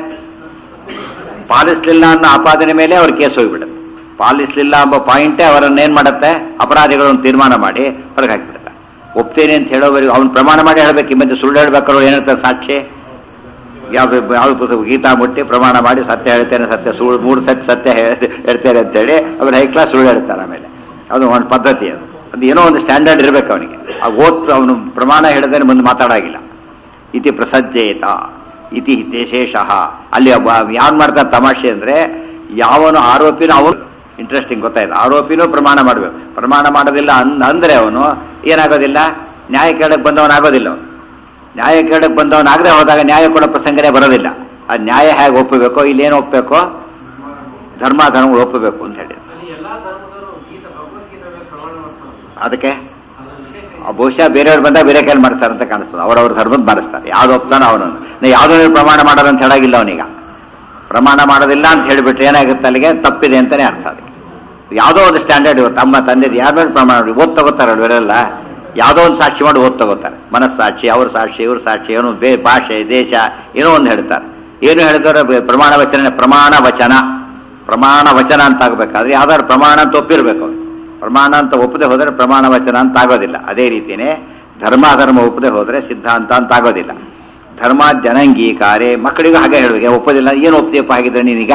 ಪಾಲಿಸ್ಲಿಲ್ಲ ಅನ್ನೋ ಆಪಾದನೆ ಮೇಲೆ ಅವ್ರ ಕೇಸ್ ಹೋಗ್ಬಿಡುತ್ತೆ ಪಾಲಿಸ್ಲಿಲ್ಲ ಎಂಬ ಪಾಯಿಂಟೇ ಅವರನ್ನ ಏನ್ ಮಾಡುತ್ತೆ ಅಪರಾಧಿಗಳನ್ನು ತೀರ್ಮಾನ ಮಾಡಿ ಹೊರಗೆ ಹಾಕ್ಬಿಡುತ್ತೆ ಒಪ್ತೇನೆ ಅಂತ ಹೇಳೋವರೆಗೂ ಅವ್ನು ಪ್ರಮಾಣ ಮಾಡಿ ಹೇಳ್ಬೇಕು ಈ ಮಧ್ಯೆ ಸುಳ್ಳು ಹೇಳ್ಬೇಕಾದ್ರು ಏನಿರ್ತಾರೆ ಸಾಕ್ಷಿ ಯಾವ ಯಾವ ಪುಸ್ತಕ ಗೀತಾ ಮುಟ್ಟಿ ಪ್ರಮಾಣ ಮಾಡಿ ಸತ್ಯ ಹೇಳ್ತೇನೆ ಸತ್ಯ ಸುಳ್ಳು ಮೂರು ಸತ್ಯ ಸತ್ಯ ಹೇಳ್- ಹೇಳ್ತೇನೆ ಅಂತೇಳಿ ಅವ್ರು ಹೈ ಕ್ಲಾಸ್ ಸುಳ್ಳು ಹೇಳ್ತಾರೆ ಆಮೇಲೆ ಅದು ಒಂದು ಪದ್ಧತಿ ಅದು ಅದು ಏನೋ ಒಂದು ಸ್ಟ್ಯಾಂಡರ್ಡ್ ಇರಬೇಕು ಅವನಿಗೆ ಆ ಓದ್ ಅವನು ಪ್ರಮಾಣ ಹೇಳಿದ್ರೆ ಮುಂದೆ ಮಾತಾಡಾಗಿಲ್ಲ ಇತಿ ಪ್ರಸಜ್ಜೇತ ಇತಿ ದೇಶೇಷ ಅಲ್ಲಿ ಒಬ್ಬ ಯಾರು ಮಾಡ್ತಾರೆ ತಮಾಷೆ ಅಂದ್ರೆ ಯಾವನು ಆರೋಪಿನೂ ಅವನು ಇಂಟ್ರೆಸ್ಟಿಂಗ್ ಗೊತ್ತಾಯ್ತು ಆರೋಪಿನೂ ಪ್ರಮಾಣ ಮಾಡಬೇಕು ಪ್ರಮಾಣ ಮಾಡೋದಿಲ್ಲ ಅನ್ ಅಂದ್ರೆ ಅವನು ಏನಾಗೋದಿಲ್ಲ ನ್ಯಾಯ ಕೇಳಕ್ಕೆ ಬಂದವನಾಗೋದಿಲ್ಲ ಅವನು ನ್ಯಾಯ ಕೇಳಕ್ಕೆ ಬಂದವನಾಗದೆ ಹೋದಾಗ ನ್ಯಾಯ ಕೊಡೋ ಪ್ರಸಂಗನೇ ಬರೋದಿಲ್ಲ ಆ ನ್ಯಾಯ ಹೇಗೆ ಒಪ್ಪಬೇಕೋ ಇಲ್ಲೇನು ಒಪ್ಪಬೇಕೋ ಧರ್ಮ ಧರ್ಮಗಳು ಒಪ್ಪಬೇಕು ಅಂತ ಹೇಳಿ ಅಲ್ಲಿ ಎಲ್ಲಾ ಧರ್ಮದವರು ಗೀತಾ ಭಗವದ್ಗೀತೆ ಮೇಲೆ ಪ್ರಮಾಣ ಮಾಡ್ತಾರೆ ಅದಕ್ಕೆ ಅದರ ವಿಶೇಷ ಆ ಬಹುಶಃ ಬೇರೆಯವ್ರು ಬಂದಾಗ ಬೇರೆ ಕೈಲಿ ಮಾಡಿಸ್ತಾರೆ ಅಂತ ಕಾಣಿಸ್ತದೆ ಅವರವ್ರ ಧರ್ಮದ ಮಾಡಿಸ್ತಾರೆ ಯಾವ್ದು ಒಪ್ತಾನೋ ಅವನನ್ನು ನಾ ಯಾವುದೋ ನೀವು ಪ್ರಮಾಣ ಮಾಡೋದು ಅಂತ ಹೇಳಾಗಿಲ್ಲ ಅವನೀಗ ಪ್ರಮಾಣ ಮಾಡೋದಿಲ್ಲ ಅಂತ ಹೇಳಿಬಿಟ್ರೆ ಏನಾಗುತ್ತೆ ಅಲ್ಲಿಗೆ ತಪ್ಪಿದೆ ಅಂತಾನೆ ಅರ್ಥ ಅದಕ್ಕೆ ಯಾವುದೋ ಒಂದು ಸ್ಟ್ಯಾಂಡರ್ಡ್ ಇವತ್ತು ತಮ್ಮ ತಂದೆದು ಯಾರ ಮೇಲೆ ಪ್ರಮಾಣ ಮಾಡಿ ಓದ್ ತಗೋತಾರಲ್ಲ ಇವರೆಲ್ಲ ಯಾವುದೋ ಒಂದು ಸಾಕ್ಷಿ ಮಾಡಿ ಓದ್ ತಗೋತಾರೆ ಮನಸ್ಸಾಕ್ಷಿ ಅವ್ರ ಸಾಕ್ಷಿ ಇವ್ರ ಸಾಕ್ಷಿ ಏನೋ ಬೇ ಭಾಷೆ ದೇಶ ಏನೋ ಒಂದು ಹೇಳ್ತಾರೆ ಏನು ಹೇಳಿದವರು ಪ್ರಮಾಣ ವಚನ ಪ್ರಮಾಣ ವಚನ ಪ್ರಮಾಣ ವಚನ ಅಂತ ಆಗ್ಬೇಕಾದ್ರೆ ಯಾವ್ದಾದ್ರು ಪ್ರಮಾಣ ಅಂತ ಒಪ್ಪಿರ್ಬೇಕು ಅವ್ರು ಪ್ರಮಾಣ ಅಂತ ಒಪ್ಪದೆ ಹೋದರೆ ಪ್ರಮಾಣ ವಚನ ಅಂತ ಆಗೋದಿಲ್ಲ ಅದೇ ರೀತಿಯೇ ಧರ್ಮ ಧರ್ಮ ಒಪ್ಪದೆ ಹೋದರೆ ಸಿದ್ಧಾಂತ ಅಂತ ಆಗೋದಿಲ್ಲ ಧರ್ಮ ಜನಂಗೀಕಾರೆ ಮಕ್ಕಳಿಗೂ ಹಾಗೆ ಹೇಳ್ಬೇಕು ಒಪ್ಪೋದಿಲ್ಲ ಏನು ಒಪ್ತೀಯಪ್ಪ ಹಾಗಿದ್ರೆ ನೀನೀಗ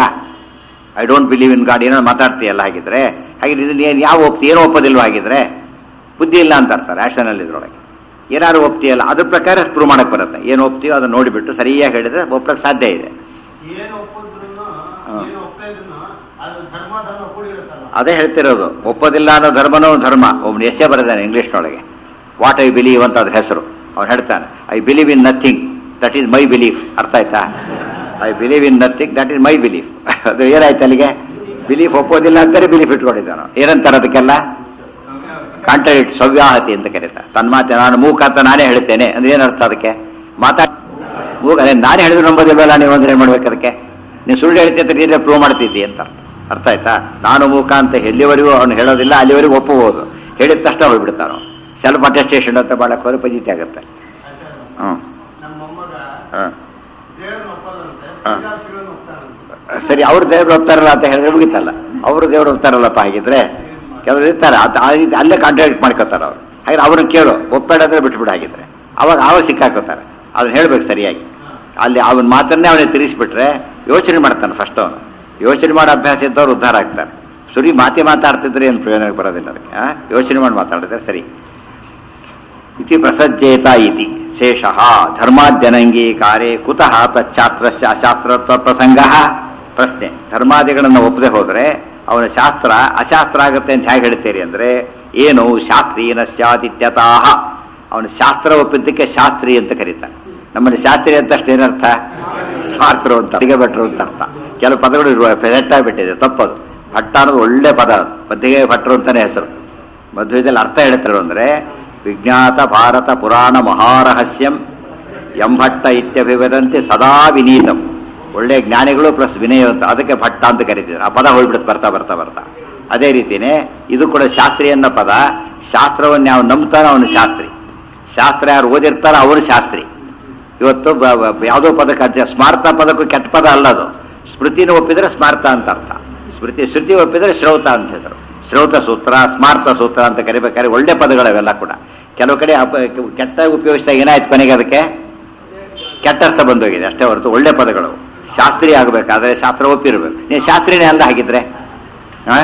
I don't believe in God ಏನೋ ಮಾತಾಡ್ತೀಯಲ್ಲ ಹಾಗಿದ್ರೆ ಹಾಗಿದ್ರೆ ಇದನ್ನ ಏನ್ ಯಾವ ಒಪ್ತಿ ಏನೋ ಒಪ್ಪೋದಿಲ್ವ ಹಾಗಿದ್ರೆ ಬುದ್ಧಿ ಇಲ್ಲ ಅಂತ ಅರ್ಥ ರ್ಯಾಷನಲ್ ಇದ್ರೊಳಗೆ ಏನಾದ್ರು ಒಪ್ತೀಯಲ್ಲ ಅದ್ರ ಪ್ರಕಾರ ಪ್ರೂವ್ ಮಾಡಕ್ ಬರುತ್ತೆ ಏನು ಒಪ್ತೀಯೋ ಅದನ್ನ ನೋಡಿಬಿಟ್ಟು ಸರಿಯಾಗಿ ಹೇಳಿದ್ರೆ ಒಪ್ಪಕ್ಕೆ ಸಾಧ್ಯ ಇದೆ ಏನು ಒಪ್ಪಿದ್ರು ಹಾ. ಏನು ಒಪ್ಪದೇ ಇದ್ರು ಅದು ಧರ್ಮ ಧರ್ಮ ಕೂಡಿರುತ್ತಲ್ಲ ಅದೇ ಹೇಳ್ತಿರೋದು ಒಪ್ಪೋದಿಲ್ಲ ಅನ್ನೋ ಧರ್ಮನೋ ಧರ್ಮ ಒಬ್ಬನು ಎಸ್ಸೆ ಬರೆದಾನೆ ಇಂಗ್ಲಿಷ್ನೊಳಗೆ ವಾಟ್ ಐ ಬಿಲೀವ್ ಅಂತ ಅದ್ರ ಹೆಸರು ಅವ್ನು ಹೇಳ್ತಾನೆ I believe in nothing that is my belief ಅರ್ಥ ಆಯ್ತಾ I believe in nothing that is my belief ಅದು ಏನಾಯ್ತು ಅಲ್ಲಿಗೆ ಬಿಲೀಫ್ ಒಪ್ಪೋದಿಲ್ಲ ಅಂತಾರೆ ಬಿಲೀಫ್ ಇಟ್ಕೊಂಡಿದ್ದಾನು ಏನಂತಾರೆ ಅದಕ್ಕೆಲ್ಲ ಕಾಂಟ್ರಾಡಿಕ್ಟ್ ಸವ್ಯಾಹತಿ ಅಂತ ಕರೀತಾರೆ ತನ್ಮಾತೆ ನಾನು ಮೂಕ ಅಂತ ನಾನೇ ಹೇಳ್ತೇನೆ ಅಂದ್ರೆ ಏನರ್ಥ ಅದಕ್ಕೆ ಮಾತಾ ಮೂಕ ಅದೇ ನಾನೇ ಹೇಳಿದ್ರು ನಂಬೋದಿಲ್ವಲ್ಲ ನೀವು ಅಂದ್ರೆ ಏನ್ ಮಾಡ್ಬೇಕು ಅದಕ್ಕೆ ನೀವು ಸುಳ್ಳು ಹೇಳ್ತಿ ಅಂತ ನೀನೇ ಪ್ರೂವ್ ಮಾಡ್ತಿದ್ದಿ ಅಂತ ಅರ್ಥ ಅರ್ಥ ಆಯ್ತಾ ನಾನು ಮೂಕ ಅಂತ ಎಲ್ಲಿವರೆಗೂ ಅವ್ನು ಹೇಳೋದಿಲ್ಲ ಅಲ್ಲಿವರೆಗೂ ಒಪ್ಪಬಹುದು ಹೇಳಿದ ತಕ್ಷಣ ಹೋಗ್ಬಿಡ್ತಾನು ಸೆಲ್ಫ್ ಅಟೆಸ್ಟೇಷನ್ ಅಂತ ಮಾಡಕ್ಕೆ ಹೋದ್ರೆ ಪಜಿತಿ ಆಗುತ್ತೆ ಹ್ಮ್ ನಮ್ಮ ಮೊಮ್ಮಗ ಹ್ಮ್. ದೇವ್ರನ್ನ ಒಪ್ಪಲ್ಲಂತೆ ಹಾ. ವಿದ್ಯಾರ್ಥಿಗಳನ್ನ ಒಪ್ತಾರಂತೆ ಸರಿ ಅವ್ರು ದೇವ್ರು ಹೋಗ್ತಾರಲ್ಲ ಅಂತ ಹೇಳಿದ್ರೆ ಮುಗಿತಲ್ಲ ಅವರು ದೇವ್ರು ಹೋಗ್ತಾರಲ್ಲಪ್ಪ ಹಾಗಿದ್ರೆ ಕೆಲವರು ಇರ್ತಾರೆ ಅದ್- ಆ ರೀತಿ ಅಲ್ಲೇ ಕಾಂಟ್ರಾಕ್ಟ್ ಮಾಡ್ಕೋತಾರೆ ಅವ್ರು ಹಾಗೆ ಅವ್ರನ್ನ ಕೇಳು ಒಪ್ಬೇಡಂದ್ರೆ ಬಿಟ್ಬಿಡು ಹಾಗಿದ್ರೆ ಅವಾಗ ಆವಾಗ ಸಿಕ್ಕಾಕೋತಾರೆ ಅದನ್ನ ಹೇಳ್ಬೇಕು ಸರಿಯಾಗಿ ಅಲ್ಲಿ ಅವನ ಮಾತನ್ನೇ ಅವನಿಗೆ ತಿರುಗಿಸ್ಬಿಟ್ರೆ ಯೋಚನೆ ಮಾಡ್ತಾನೆ ಫಸ್ಟ್ ಅವನು ಯೋಚನೆ ಮಾಡೋ ಅಭ್ಯಾಸ ಇದ್ದವ್ರು ಉದ್ಧಾರ ಆಗ್ತಾರೆ ಸುರಿ ಮಾತೆ ಮಾತಾಡ್ತಿದ್ರೆ ಏನು ಪ್ರಯೋಜನಕ್ಕೆ ಬರೋದಿಲ್ಲ ಅದಕ್ಕೆ ಆ? ಯೋಚನೆ ಮಾಡಿ ಮಾತಾಡಿದ್ರೆ ಸರಿ ಇತಿ ಪ್ರಸಜ್ಜೇತ ಇತಿ ಶೇಷಃ ಧರ್ಮಾದ್ಯನಂಗೀಕಾರೆ ಕುತಃ ತಚ್ಛಾಸ್ತ್ರಸ್ಯ ಅಶಾಸ್ತ್ರತ್ವ ಪ್ರಸಂಗ ಪ್ರಶ್ನೆ ಧರ್ಮಾದಿಗಳನ್ನು ಒಪ್ಪದೆ ಹೋದರೆ ಅವನ ಶಾಸ್ತ್ರ ಅಶಾಸ್ತ್ರ ಆಗುತ್ತೆ ಅಂತ ಹೇಗೆ ಹೇಳ್ತೀರಿ ಅಂದ್ರೆ ಏನು ಶಾಸ್ತ್ರೀಯನ ಸ್ಯಾದಿತ್ಯತಾಹ ಅವನ ಶಾಸ್ತ್ರ ಒಪ್ಪಿದ್ದಕ್ಕೆ ಶಾಸ್ತ್ರಿ ಅಂತ ಕರೀತಾರೆ ನಮ್ಮಲ್ಲಿ ಶಾಸ್ತ್ರಿ ಅಂತ ಅಷ್ಟು ಏನರ್ಥ ಶಾಸ್ತ್ರ ಅಂತ ಅಡಿಗೆ ಭಟ್ರು ಅಂತ ಅರ್ಥ ಕೆಲವು ಪದಗಳು ಇರುವ ಆಗ್ಬಿಟ್ಟಿದೆ ತಪ್ಪದು ಭಟ್ಟ ಅನ್ನೋದು ಒಳ್ಳೆ ಪದ ಅದು. ಮದ್ದಿಗೆ ಭಟ್ರು ಅಂತಾನೆ ಹೆಸರು ಮಧ್ವದಲ್ಲಿ ಅರ್ಥ ಹೇಳ್ತಾರೆ ಅಂದ್ರೆ ವಿಜ್ಞಾತ ಭಾರತ ಪುರಾಣ ಮಹಾರಹಸ್ಯಂ ಎಂಭಟ್ಟ ಇತ್ಯಭಿವದಂತೆ ಸದಾ ವಿನೀತಂ ಒಳ್ಳೆ ಜ್ಞಾನಿಗಳು ಪ್ಲಸ್ ವಿನಯ ಅಂತ ಅದಕ್ಕೆ ಭಟ್ಟ ಅಂತ ಕರಿತಿದ್ರು ಆ ಪದ ಹೋಗ್ಬಿಡುತ್ತೆ ಬರ್ತಾ ಬರ್ತಾ ಬರ್ತಾ ಅದೇ ರೀತಿನೇ ಇದು ಕೂಡ ಶಾಸ್ತ್ರಿ ಅನ್ನೋ ಪದ ಶಾಸ್ತ್ರವನ್ನು ಯಾವ ನಂಬ್ತಾನೋ ಅವನು ಶಾಸ್ತ್ರಿ ಶಾಸ್ತ್ರ ಯಾರು ಓದಿರ್ತಾರೋ ಅವನು ಶಾಸ್ತ್ರಿ ಇವತ್ತು ಬ- ಬ- ಯಾವುದೋ ಪದಕ್ಕೆ ಅರ್ಥ ಸ್ಮಾರ್ತ ಪದಕ್ಕೂ ಕೆಟ್ಟ ಪದ ಅಲ್ಲ ಅದು ಸ್ಮೃತಿನ ಒಪ್ಪಿದ್ರೆ ಸ್ಮಾರ್ತ ಅಂತ ಅರ್ಥ ಸ್ಮೃತಿ ಶ್ರುತಿ ಒಪ್ಪಿದ್ರೆ ಶ್ರೌತ ಅಂತ ಹೆಸರು ಶ್ರೌತ ಸೂತ್ರ ಸ್ಮಾರ್ತ ಸೂತ್ರ ಅಂತ ಕರಿಬೇಕಾದ್ರೆ ಒಳ್ಳೆ ಪದಗಳವೆಲ್ಲ ಕೂಡ ಕೆಲವು ಕಡೆ ಅಪ ಕೆಟ್ಟ ಉಪಯೋಗಿಸಿದಾಗ ಏನಾಯ್ತು ಕೊನೆಗೆ ಅದಕ್ಕೆ ಕೆಟ್ಟ ಅರ್ಥ ಬಂದೋಗಿದೆ ಅಷ್ಟೇ ಹೊರತು ಒಳ್ಳೆ ಪದಗಳು ಶಾಸ್ತ್ರಿ ಆಗಬೇಕಾದ್ರೆ ಶಾಸ್ತ್ರ ಒಪ್ಪಿರ್ಬೇಕು ನೀವು ಶಾಸ್ತ್ರಿನೇ ಅಲ್ಲ ಹಾಗಿದ್ರೆ ಆ?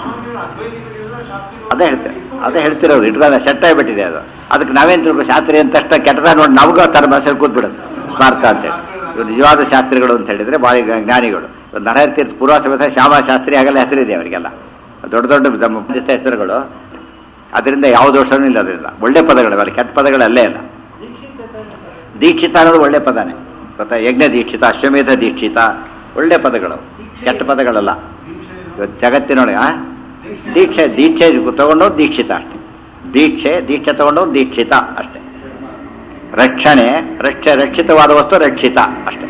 ಅದೇ ಹೇಳ್ತೇವೆ ಅದೇ ಹೇಳ್ತಿರೋದು ಇಟ್ಕೊಂಡ ಸೆಟ್ ಆಗಿಬಿಟ್ಟಿದೆ ಅದು ಅದಕ್ಕೆ ನಾವೇನು ತಿಳ್ಕೊ ಶಾಸ್ತ್ರಿ ಅಂತ ತಕ್ಷಣ ಕೆಟ್ಟದಾಗ ನೋಡಿ ನಮಗೂ ತರ ಮನಸ್ಸಲ್ಲಿ ಕೂತ್ಬಿಡುತ್ತೆ ಸ್ಮಾರ್ಥ ಅಂತೇಳಿ ಇವ್ರು ನಿಜವಾದ ಶಾಸ್ತ್ರಿಗಳು ಅಂತ ಹೇಳಿದ್ರೆ ಭಾಳ ಜ್ಞಾನಿಗಳು ಇವ್ರು ನರಹರಿ ತೀರ್ಥ ಪೂರ್ವ ಸಮೇತ ಶ್ಯಾಮ ಶಾಸ್ತ್ರಿ ಆಗಲ್ಲ ಹೆಸರಿದೆ ಅವರಿಗೆಲ್ಲ ದೊಡ್ಡ ದೊಡ್ಡ ನಮ್ಮ ಪಂಡಿತ ಹೆಸರುಗಳು ಅದರಿಂದ ಯಾವ ದೋಷನೂ ಇಲ್ಲ ಅದರಿಂದ ಒಳ್ಳೆ ಪದಗಳು ಅಲ್ಲಿ ಕೆಟ್ಟ ಪದಗಳು ಅಲ್ಲೇ ಇಲ್ಲ ದೀಕ್ಷಿತ ಅನ್ನೋದು ಒಳ್ಳೆ ಪದನೇ ಗೊತ್ತಾ ಯಜ್ಞ ದೀಕ್ಷಿತ ಅಶ್ವಮೇಧ ದೀಕ್ಷಿತ ಒಳ್ಳೆ ಪದಗಳು ಕೆಟ್ಟ ಪದಗಳಲ್ಲ ಇವತ್ತು ಜಗತ್ತಿನೊಳಗೆ ಆ? ದೀಕ್ಷೆ ದೀಕ್ಷೆ ತಗೊಂಡವ್ರು ದೀಕ್ಷಿತ ಅಷ್ಟೇ ದೀಕ್ಷೆ ದೀಕ್ಷೆ ತಗೊಂಡವ್ರು ದೀಕ್ಷಿತ ಅಷ್ಟೇ ರಕ್ಷಣೆ ರಕ್ಷ ರಕ್ಷಿತವಾದ ವಸ್ತು ರಕ್ಷಿತ ಅಷ್ಟೇ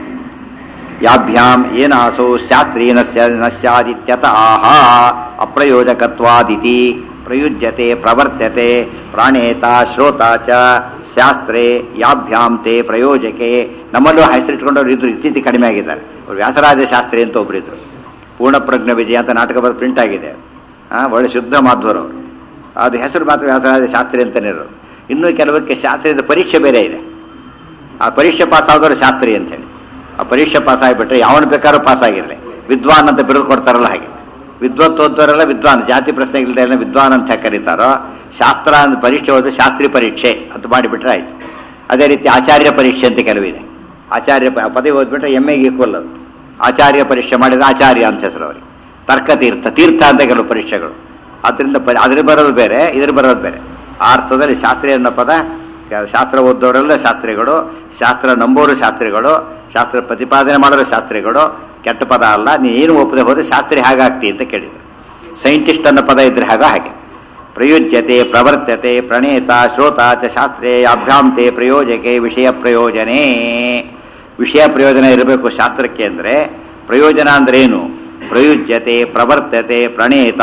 ಯಾಭ್ಯಾಂ ಏನಾಸೋ ಶಾಸ್ತ್ರೀನಸ್ಯ ನಶ್ಯಾದಿತ್ಯತ ಆಹಾ ಅಪ್ರಯೋಜಕತ್ವಾದಿತಿ ಪ್ರಯುಜ್ಯತೆ ಪ್ರವರ್ತ್ಯತೆ ಪ್ರಾಣೇತ ಶ್ರೋತ ಚ ಶಾಸ್ತ್ರೇ ಯಾಭ್ಯಾಂ ತೇ ಪ್ರಯೋಜಕೆ ನಮ್ಮಲ್ಲೂ ಹೆಸರಿಟ್ಕೊಂಡವ್ರು ಇದ್ರು ಇತ್ತೀಚೆಗೆ ಕಡಿಮೆ ಆಗಿದ್ದಾರೆ ಅವ್ರು ವ್ಯಾಸರಾಜ ಶಾಸ್ತ್ರಿ ಅಂತ ಒಬ್ಬರಿದ್ರು ಪೂರ್ಣಪ್ರಜ್ಞ ವಿಜಯ ಅಂತ ನಾಟಕ ಬರೆದು ಪ್ರಿಂಟ್ ಆಗಿದೆ ಆ, ಒಳ್ಳೆ ಶುದ್ಧ ಮಾಧ್ವರು ಅವರು ಅದು ಹೆಸರು ಮಾತ್ರ ವ್ಯಾಸರಾಜ ಶಾಸ್ತ್ರಿ ಅಂತಲೇ ಇರೋದು ಇನ್ನೂ ಕೆಲವಕ್ಕೆ ಶಾಸ್ತ್ರದ ಪರೀಕ್ಷೆ ಬೇರೆ ಇದೆ ಆ ಪರೀಕ್ಷೆ ಪಾಸ್ ಆದವರು ಶಾಸ್ತ್ರಿ ಅಂತ ಹೇಳಿ ಆ ಪರೀಕ್ಷೆ ಪಾಸ್ ಆಗಿಬಿಟ್ರೆ ಯಾವನು ಬೇಕಾದ್ರೂ ಪಾಸ್ ಆಗಿರಲಿ ವಿದ್ವಾನ್ ಅಂತ ಬಿರುದು ಕೊಡ್ತಾರಲ್ಲ ಹಾಗೆ ವಿದ್ವತ್ ಓದೋರೆಲ್ಲ ವಿದ್ವಾನ್ ಜಾತಿ ಪ್ರಶ್ನೆ ಇಲ್ಲದೆ ಎಲ್ಲ ವಿದ್ವಾನ್ ಅಂತ ಯಾಕೆ ಕರೀತಾರೋ ಶಾಸ್ತ್ರ ಅಂತ ಪರೀಕ್ಷೆ ಓದಿದ್ರೆ ಶಾಸ್ತ್ರಿ ಪರೀಕ್ಷೆ ಅಂತ ಮಾಡಿಬಿಟ್ರೆ ಆಯ್ತು ಅದೇ ರೀತಿ ಆಚಾರ್ಯ ಪರೀಕ್ಷೆ ಅಂತ ಕೆಲವಿದೆ ಆಚಾರ್ಯ ಪ- ಪದವಿ ಓದ್ಬಿಟ್ರೆ ಎಮ್ ಎಗೆ ಈಕ್ವಲ್ ಅದು ಆಚಾರ್ಯ ಪರೀಕ್ಷೆ ಮಾಡಿದ್ರೆ ಆಚಾರ್ಯ ಅಂತ ಹೆಸರು ಅವರಿಗೆ ತರ್ಕ ತೀರ್ಥ ತೀರ್ಥ ಅಂತ ಕೆಲವು ಪರೀಕ್ಷೆಗಳು ಅದರಿಂದ ಪ ಅದ್ರ ಬರೋದು ಬೇರೆ ಇದ್ರ ಬರೋದು ಬೇರೆ ಆ ಅರ್ಥದಲ್ಲಿ ಶಾಸ್ತ್ರಿ ಅನ್ನೋ ಪದ ಕ- ಶಾಸ್ತ್ರ ಓದೋರೆಲ್ಲ ಶಾಸ್ತ್ರಿಗಳು ಶಾಸ್ತ್ರ ನಂಬೋರು ಶಾಸ್ತ್ರಿಗಳು ಶಾಸ್ತ್ರ ಪ್ರತಿಪಾದನೆ ಮಾಡೋರು ಶಾಸ್ತ್ರಿಗಳು ಕೆಟ್ಟ ಪದ ಅಲ್ಲ ನೀ ಏನು ಒಪ್ಪದೆ ಹೋದ್ರೆ ಶಾಸ್ತ್ರಿ ಹಾಗಾಗ್ತಿ ಅಂತ ಕೇಳಿದ್ರು ಸೈಂಟಿಸ್ಟ್ ಅನ್ನೋ ಪದ ಇದ್ರೆ ಹಾಗ ಹಾಗೆ ಪ್ರಯುಜ್ಯತೆ ಪ್ರವರ್ತತೆ ಪ್ರಣೇತ ಶ್ರೋತ ಚ ಶಾಸ್ತ್ರೇ ಅಭ್ಯಾಂತೆ ಪ್ರಯೋಜಕೆ ವಿಷಯ ಪ್ರಯೋಜನೆ ವಿಷಯ ಪ್ರಯೋಜನ ಇರಬೇಕು ಶಾಸ್ತ್ರಕ್ಕೆ ಅಂದರೆ ಪ್ರಯೋಜನ ಅಂದ್ರೆ ಏನು ಪ್ರಯುಜ್ಯತೆ ಪ್ರವರ್ತತೆ ಪ್ರಣೇತ